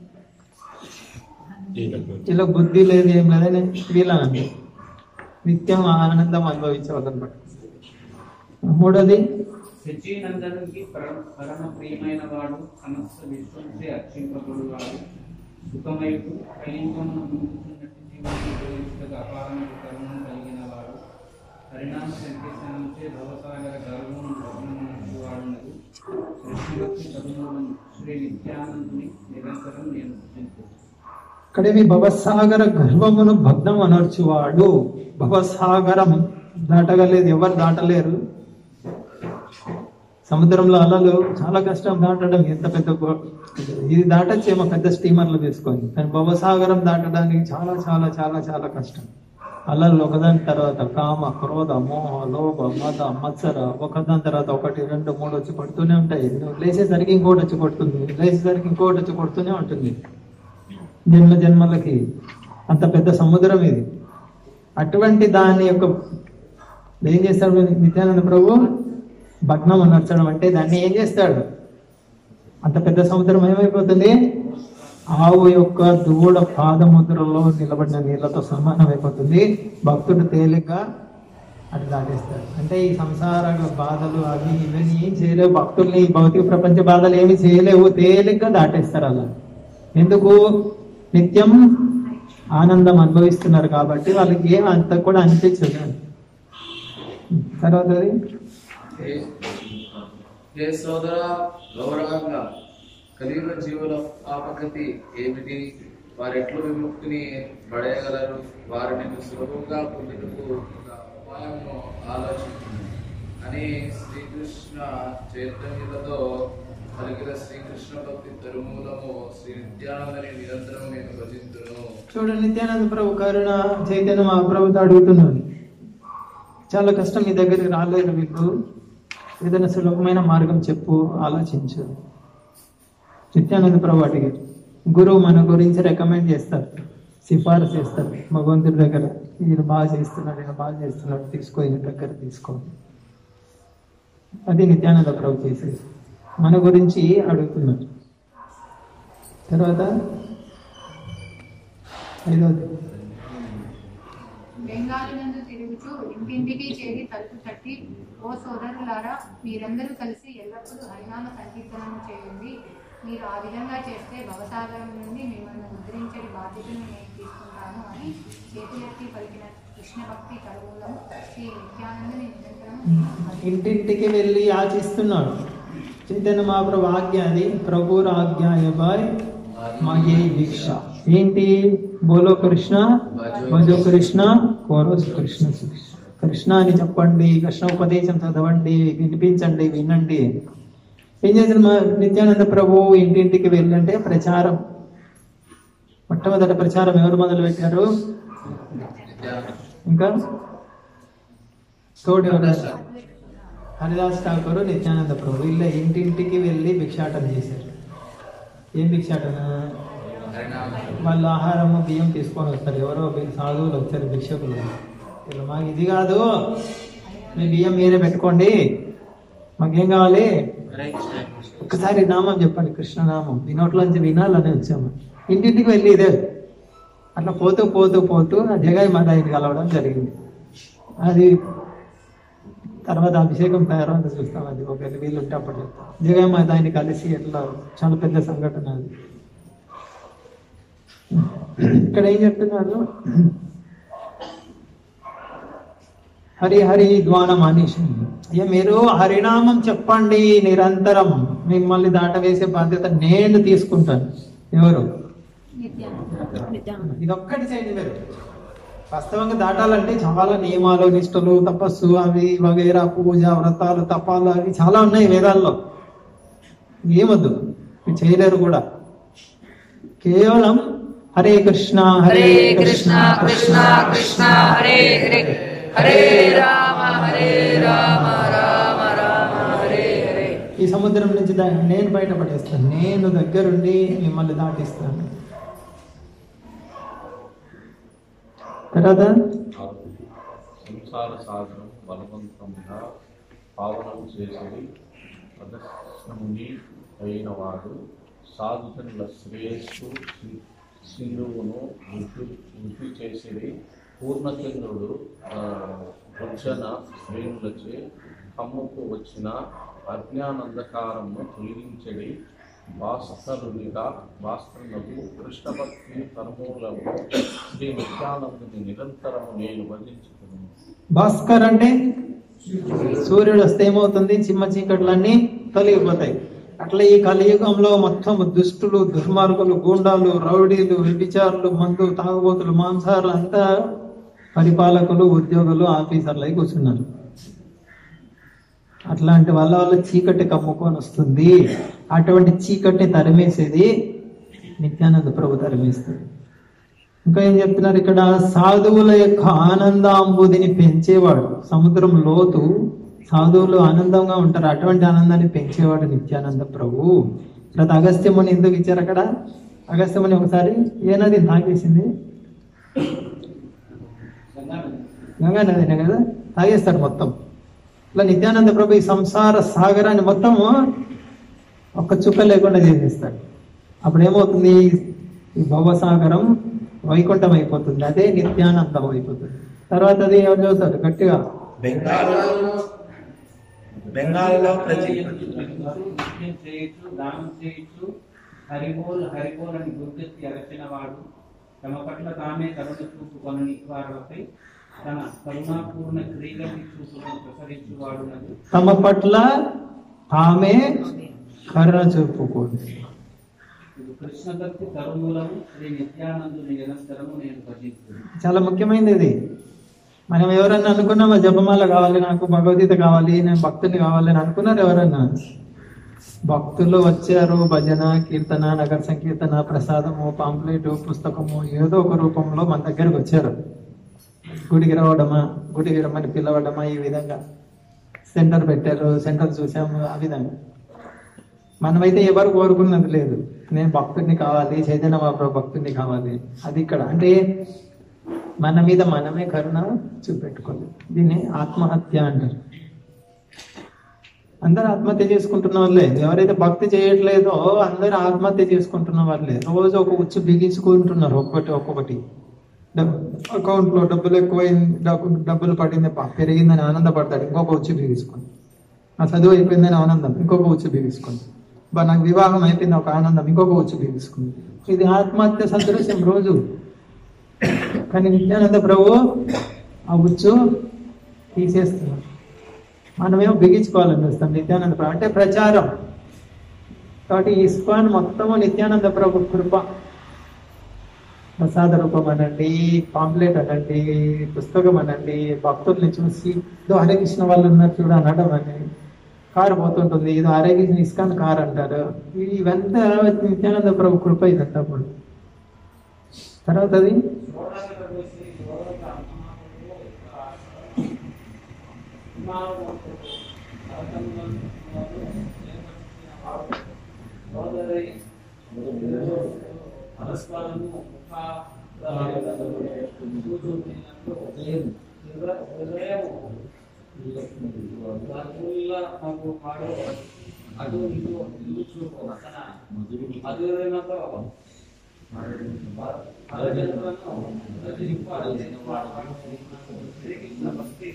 ఇలా బుద్ధి లేదు ఏం లేదని వీళ్ళనండి నిత్యం ఆనందం అనుభవించే వాళ్ళని పట్టుకొని మూడోది శచీనందనునికి పరమ పరమ ప్రియమైన వాడు సమస్త విశ్వంచే అర్చింపబడు వాడు సుఖమయుడు కైంకమును ముందుతున్నట్టు జీవనం ఉపయోగిస్తగా అపారమైన కరుణం కలిగిన వాడు పరిణామ సంకేతనంచే భవసాగర గర్వమును భగ్నమునకు వాడునది కృష్ణభక్తి తరుణం శ్రీ నిత్యానందుని నిరంతరం నేను పూజించు ఇక్కడేమి భవసాగర గర్వమును భగ్నం అనర్చువాడు భవసాగరం దాటగలేదు ఎవరు దాటలేరు సముద్రంలో అలలు చాలా కష్టం దాటడం ఎంత పెద్ద గో- ఇది దాటచ్చేమో పెద్ద స్టీమర్లు తీసుకొని కానీ భవసాగరం దాటడానికి చాలా చాలా చాలా చాలా కష్టం అలలు ఒకదాని తర్వాత కామ క్రోధ మోహ లోభ మద మత్సర ఒకదాని తర్వాత ఒకటి రెండు మూడు వచ్చి పడుతూనే ఉంటాయి నువ్వు లేచేసరికి ఇంకోటి వచ్చి కొడుతుంది లేచేసరికి ఇంకోటి వచ్చి కొడుతూనే ఉంటుంది జన్మ జన్మలకి అంత పెద్ద సముద్రం ఇది అటువంటి దాని యొక్క ఏం చేస్తాడు నిత్యానంద ప్రభు భగ్నం నచ్చడం అంటే దాన్ని ఏం చేస్తాడు అంత పెద్ద సముద్రం ఏమైపోతుంది ఆవు యొక్క దూడ పాదముద్రలో నిలబడిన నీళ్ళతో సమానం అయిపోతుంది భక్తుడు తేలిగ్గా అటు దాటేస్తాడు అంటే ఈ సంసార బాధలు అవి ఇవన్నీ ఏం చేయలేవు భక్తుల్ని ఈ భౌతిక ప్రపంచ బాధలు ఏమి చేయలేవు తేలిగ్గా దాటేస్తారు అలా ఎందుకు నిత్యం ఆనందం అనుభవిస్తున్నారు కాబట్టి వాళ్ళకి ఏం అంత కూడా అనిపించదు తర్వాతది హే సోదర గౌరవంగా కలియుగ జీవుల పాపగతి ఏమిటి వారెట్లు విముక్తిని పడేయగలరు వారిని సులభంగా పొందుటకు ఒక ఉపాయము ఆలోచించు అని శ్రీకృష్ణ చైతన్యులతో కలిగిన శ్రీకృష్ణ భక్తి తరుమూలము శ్రీ నిత్యానందని నిరంతరం నేను భజింతును చూడండి నిత్యానంద ప్రభు కరుణ చైతన్య మహాప్రభుతో అడుగుతున్నాడు చాలా కష్టం మీ దగ్గరికి రాలేదు వీళ్ళు ఏదైనా సులభమైన మార్గం చెప్పు ఆలోచించు నిత్యానంద ప్రభు అడిగారు గురువు మన గురించి రికమెండ్ చేస్తారు సిఫారసు చేస్తారు భగవంతుడి దగ్గర ఈయన బాగా చేస్తున్నాడు ఈయన బాగా చేస్తున్నాడు తీసుకో ఈయన దగ్గర తీసుకో అది నిత్యానంద ప్రభు చేసేది మన గురించి అడుగుతున్నారు తర్వాత ఐదవది బెంగాలీనందు తిరుగుచూ ఇంటింటికి చేరి తలుపు తట్టి ఓ సోదరులారా మీరందరూ కలిసి ఎల్లప్పుడూ హరినామ సంకీర్తనము చేయండి మీరు ఆ విధంగా చేస్తే భవసాగరం నుండి మిమ్మల్ని ఉద్ధరించే బాధ్యతను నేను తీసుకుంటాను అని చేతులెత్తి పలికిన కృష్ణ భక్తి కరువులను శ్రీ నిత్యానందని నిరంతరం ఇంటింటికి వెళ్ళి యాచిస్తున్నాడు చైతన్య మహాప్రభు ఆజ్ఞ అది ప్రభుర్ ఆజ్ఞాయ బాయ్ మగే దీక్ష ఏంటి బోలో కృష్ణ భజో కృష్ణ కోరోస్ కృష్ణ శిక్ష కృష్ణ అని చెప్పండి కృష్ణ ఉపదేశం చదవండి వినిపించండి వినండి ఏం చేసిన మా నిత్యానంద ప్రభు ఇంటింటికి వెళ్ళంటే ప్రచారం మొట్టమొదటి ప్రచారం ఎవరు మొదలు పెట్టారు ఇంకా తోడు ఎవరు హరిదాస్ ఠాకూర్ నిత్యానంద ప్రభు ఇలా ఇంటింటికి వెళ్ళి భిక్షాటన చేశారు ఏం భిక్షాటన వాళ్ళ ఆహారము బియ్యం తీసుకొని వస్తారు ఎవరో బి- సాధువులు వచ్చారు భిక్షకులు వీళ్ళు మాకు ఇది కాదు మీ బియ్యం మీరే పెట్టుకోండి మాకేం కావాలి ఒక్కసారి నామం చెప్పండి కృష్ణనామం మీ నోట్లోంచి వినాలని వచ్చాము ఇంటింటికి వెళ్ళి ఇదే అట్లా పోతూ పోతూ పోతూ ఆ జగాయి మాత ఆయన్ని కలవడం జరిగింది అది తర్వాత అభిషేకం తర్వాత చూస్తాం అది ఒకవేళ వీళ్ళు ఉంటే అప్పుడు చెప్తాం జగాయి మాత ఆయన్ని కలిసి ఎట్లా చాలా పెద్ద సంఘటన అది ఇక్కడ ఏం చెప్తున్నారు హరి హరి ద్వానం అనేసి అయ్యా మీరు హరినామం చెప్పండి నిరంతరం మిమ్మల్ని దాటవేసే బాధ్యత నేను తీసుకుంటాను ఎవరు ఇది ఒక్కటి చేయండి మీరు వాస్తవంగా దాటాలంటే చాలా నియమాలు నిష్ఠలు తపస్సు అవి వగైరా పూజ వ్రతాలు తపాలు అవి చాలా ఉన్నాయి వేదాల్లో ఏమొద్దు మీరు చేయలేరు కూడా కేవలం హరే కృష్ణ హరే కృష్ణ కృష్ణ కృష్ణ హరే హరే హరే రామ హరే రామ రామ రామ హరే హరే ఈ సముద్రం నుంచి దా- నేను బయటపడేస్తాను నేను దగ్గరుండి మిమ్మల్ని దాటిస్తాను తర్వాత సంసార సాగరం బలవంతంగా పావనం చేసేది ప్రదర్శనముని అయిన వాడు సాధుజనుల శ్రేయస్సు సి- శిలువును వృద్ధి వృద్ధి చేసేది పూర్ణచంద్రుడు ఆ, వచ్చిన శ్రేణులచే కమ్ముకు వచ్చిన అజ్ఞానంధకారము తొలగించడి భాస్కరునిగా భాస్కరునకు కృష్ణ భక్తి కర్మూలము శ్రీ నిత్యానందుని నిరంతరము నేను భజించుకున్నాను భాస్కర్ అంటే సూర్యుడు వస్తే ఏమవుతుంది చిమ్మ చీకట్లన్నీ తొలగిపోతాయి అట్లా ఈ కలియుగంలో మొత్తం దుష్టులు దుర్మార్గులు గూండాలు రౌడీలు వ్యభిచారులు మందు తాగుబోతులు మాంసాహారులు అంతా పరిపాలకులు ఉద్యోగులు ఆఫీసర్లు అయి కూర్చున్నారు అట్లాంటి వాళ్ళ వల్ల చీకటి కమ్ముకొని వస్తుంది అటువంటి చీకటిని తరిమేసేది నిత్యానంద ప్రభు తరిమేస్తుంది ఇంకా ఏం చెప్తున్నారు ఇక్కడ సాధువుల యొక్క ఆనందాంబుదిని పెంచేవాడు సముద్రం లోతు సాధువులు ఆనందంగా ఉంటారు అటువంటి ఆనందాన్ని పెంచేవాడు నిత్యానంద ప్రభు తర్వాత అగస్త్యముని ఎందుకు ఇచ్చారు అక్కడ అగస్త్యముని ఒకసారి ఏ నది తాగేసింది గంగా నదినే కదా తాగేస్తారు మొత్తం ఇట్లా నిత్యానంద ప్రభు ఈ సంసార సాగరాన్ని మొత్తము ఒక్క చుక్క లేకుండా చేసేస్తాడు అప్పుడు ఏమవుతుంది ఈ భవసాగరం వైకుంఠం అయిపోతుంది అదే నిత్యానందం అయిపోతుంది తర్వాత అది ఎవరు చదువుతారు గట్టిగా బెంగాల్లో బెంగాల్లో ప్రతి నృత్యం చేయొచ్చు దానం చేయొచ్చు హరిబోల్ హరిబోల్ అని గుర్తెత్తి అరచిన వాడు తమ పట్ల తామే కరుణ చూపుకొనని వారిపై తన కరుణాపూర్ణ క్రియలకి చూపులను ప్రసరించువాడు తమ పట్ల తామే కరుణ చూపుకోండి ఇది కృష్ణ భక్తి కరుమూలము శ్రీ నిత్యానందుని నిరంతరము నేను భజిస్తున్నాను చాలా ముఖ్యమైనది ఇది మనం ఎవరన్నా అనుకున్నామా జపమాల కావాలి నాకు భగవద్గీత కావాలి నేను భక్తుని కావాలి అని అనుకున్నారు ఎవరన్నా భక్తులు వచ్చారు భజన కీర్తన నగర సంకీర్తన ప్రసాదము పాంప్లెట్ పుస్తకము ఏదో ఒక రూపంలో మన దగ్గరకు వచ్చారు గుడికి రావడమా గుడికి రమ్మని పిలవడమా ఈ విధంగా సెంటర్ పెట్టారు సెంటర్ చూసాము ఆ విధంగా మనమైతే ఎవరు కోరుకున్నది లేదు నేను భక్తుడిని కావాలి చైతన్య మహాప్రభు భక్తుడిని కావాలి అది ఇక్కడ అంటే మన మీద మనమే కరుణ చూపెట్టుకోవాలి దీన్ని ఆత్మహత్య అంటారు అందరు ఆత్మహత్య చేసుకుంటున్న వాళ్ళే ఎవరైతే భక్తి చేయట్లేదో అందరు ఆత్మహత్య చేసుకుంటున్న వాళ్ళే రోజు ఒక ఉచ్చు బిగించుకుంటున్నారు ఒక్కొక్కటి ఒక్కొక్కటి అకౌంట్ లో డబ్బులు ఎక్కువైంది డబ్బు- డబ్బులు పడింది పా, పెరిగిందని ఆనందపడతాడు ఇంకొక ఉచ్చు బిగించుకోండి నా చదువు అయిపోయిందని ఆనందం ఇంకొక ఉచ్చు బిగించుకోండి బా నాకు వివాహం అయిపోయింది ఒక ఆనందం ఇంకొక ఉచ్చు బిగించుకోండి ఇది ఆత్మహత్య సదృశ్యం రోజు కానీ నిత్యానంద ప్రభు ఆ ఉచ్చు తీసేస్తున్నారు మనమేమో బిగించుకోవాలని చూస్తాం నిత్యానంద ప్రభు అంటే ప్రచారం కాబట్టి ఈ ఇస్కాన్ మొత్తము నిత్యానంద ప్రభు కృప ప్రసాద రూపం అనండి పాంప్లెట్ అనండి పుస్తకం అనండి భక్తుల్ని చూసి ఇదో హరే కృష్ణ వాళ్ళు ఉన్నారు చూడ అనడం అని కారు పోతుంటుంది ఇది హరే కృష్ణ ఇస్కాన్ కార్ అంటారు ఇవంతా నిత్యానంద ప్రభు కృప ఇదంతా కూడా తర్వాత అది అటు ఇటు ఇల్లు చూపు పక్కన అదురైనతో శ్రీకృష్ణ భక్తి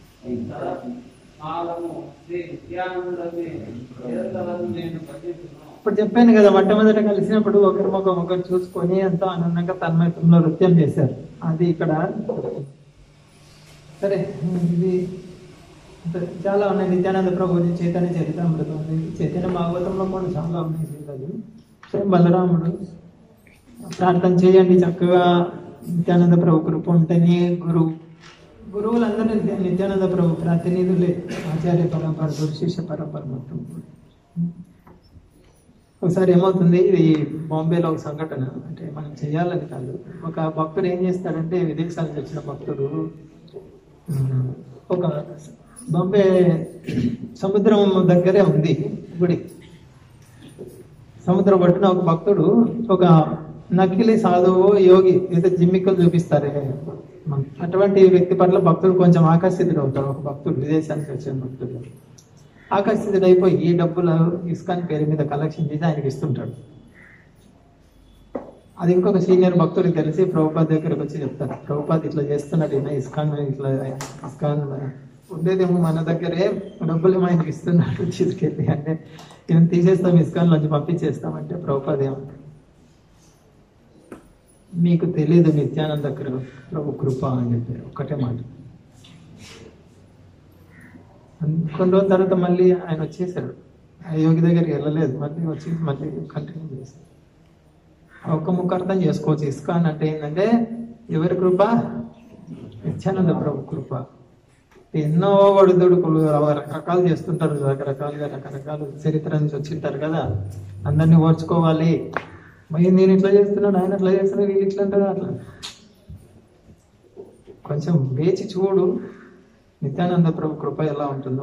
మాలము శ్రీ నిత్యానందమే నిరంతరం నేను భజిస్తున్నాను ఇప్పుడు చెప్పాను కదా మొట్టమొదట కలిసినప్పుడు ఒకరి ముఖం ఒకరు చూసుకొని ఎంతో ఆనందంగా తన్మయత్వంలో నృత్యం చేశారు అది ఇక్కడ సరే ఇది సరే, చాలా ఉన్నాయి నిత్యానంద ప్రభు చైతన్య చరితామృతం ఉంది చైతన్య భాగవతంలో కూడా చాలా ఉన్నాయి సీతలు సరే బలరాముడు ప్రార్థన చేయండి చక్కగా నిత్యానంద ప్రభు కృప ఉంటేనే గురువు గురువులందరూ నిత్య- నిత్యానంద ప్రభు ప్రాతినిధులే ఆచార్య పరంపర గురు శిష్య పరంపర మొత్తం ఒకసారి ఏమవుతుంది ఇది బాంబేలో ఒక సంఘటన అంటే మనం చేయాలని కాదు ఒక భక్తుడు ఏం చేస్తాడంటే విదేశాల నుంచి వచ్చిన భక్తుడు ఉమ్, ఒక బాంబే సముద్రం దగ్గరే ఉంది గుడి సముద్రం పట్టున ఒక భక్తుడు ఒక నకిలీ సాధువు యోగి ఏదో జిమ్మికలు చూపిస్తారే మన- అటువంటి వ్యక్తి పట్ల భక్తుడు కొంచెం ఆకర్షితుడు అవుతాడు ఒక భక్తుడు విదేశానికి వచ్చిన భక్తుడు ఆకర్షితుడు అయిపోయి ఈ డబ్బులు ఇస్కాన్ పేరు మీద కలెక్షన్ చేసి ఆయనకి ఇస్తుంటాడు అది ఇంకొక సీనియర్ భక్తుడికి తెలిసి ప్రభుపాద్ దగ్గరకు వచ్చి చెప్తారు ప్రభుపాద్ ఇట్లా చేస్తున్నాడు ఈయన ఇస్కాన్ ఇట్లా ఇస్కాన్ ఉండేదేమో మన దగ్గరే డబ్బులు ఏమో ఆయనకి ఇస్తున్నాడు తీసుకెళ్ళి అంటే ఈయన తీసేస్తాం ఇస్కాన్ నుంచి పంపించేస్తామంటే ప్రభుపాద్ ఏమంటారు మీకు తెలియదు నిత్యానంద కృ- ప్రభు కృప అని చెప్పారు ఒక్కటే మాట కొన్ని రోజుల తర్వాత మళ్ళీ ఆయన వచ్చేసాడు ఆ యోగి దగ్గరికి వెళ్ళలేదు మళ్ళీ వచ్చి మళ్ళీ కంటిన్యూ చేశాడు ఆ ఒక్క ముక్క అర్థం చేసుకోవచ్చు ఇస్కాన్ అంటే ఏంటంటే ఎవరి కృప నిత్యానంద ప్రభు కృప ఎన్నో ఒడిదుడుకులు రకరకాలు చేస్తుంటారు రకరకాలుగా రకరకాల చరిత్ర నుంచి వచ్చింటారు కదా అందరినీ ఓర్చుకోవాలి మరి నేను ఇట్లా చేస్తున్నాడు ఆయన ఇట్లా చేస్తున్నాడు వీళ్ళు ఇట్లా అంటారు అట్లా కొంచెం వేచి చూడు నిత్యానంద ప్రభు కృప ఎలా ఉంటుందో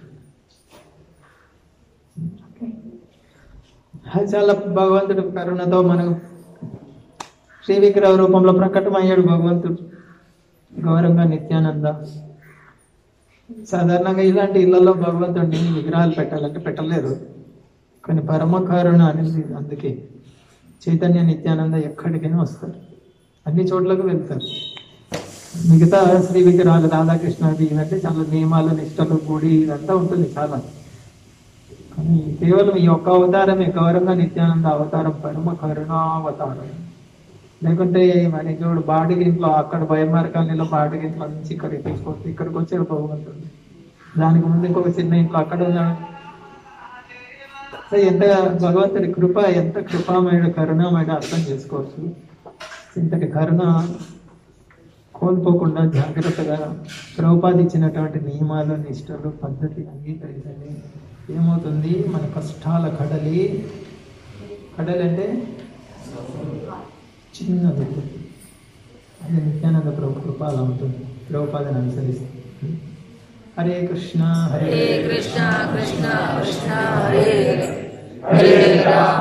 అది చాలా భగవంతుడు కరుణతో మనకు శ్రీ విగ్రహ రూపంలో ప్రకటమయ్యాడు భగవంతుడు గౌరవంగా నిత్యానంద సాధారణంగా ఇలాంటి ఇళ్లలో భగవంతుడిని విగ్రహాలు పెట్టాలంటే పెట్టలేరు కానీ పరమ కరుణ అనేది అందుకే చైతన్య నిత్యానంద ఎక్కడికైనా వస్తారు అన్ని చోట్లకు వెళ్తారు మిగతా శ్రీ విగ్రహాలు రాధాకృష్ణది ఇవంటే చాలా నియమాలు నిష్టలు గుడి ఇదంతా ఉంటుంది చాలా కానీ కేవలం ఈ ఒక్క అవతారమే గౌరవంగా నిత్యానంద అవతారం పరమ కరుణావతారం లేకుంటే మన చూడు బాడికి ఇంట్లో అక్కడ భయమార్గాల్లో బాడికి ఇంట్లో నుంచి ఇక్కడికి తీసుకొస్తే ఇక్కడికి వచ్చాడు భగవంతుడు దానికి ముందు ఇంకొక చిన్న ఇంట్లో అక్కడ ఉన్నాడు సో ఎంత భగవంతుడి కృప ఎంత కృపామయుడు కరుణామయుడు అర్థం చేసుకోవచ్చు ఇంతటి కరుణ కోల్పోకుండా జాగ్రత్తగా ప్రభుపాది ఇచ్చినటువంటి నియమాలు నిష్టలు పద్ధతి అంగీకరించండి ఏమవుతుంది మన కష్టాల కడలి కడలి అంటే చిన్నది అది నిత్యానంద ప్రభు కృప అలా ఉంటుంది ప్రభుపాదని అనుసరిస్తుంది హరే కృష్ణ హరే హరే కృష్ణ కృష్ణ కృష్ణ హరే హరే హరే రామ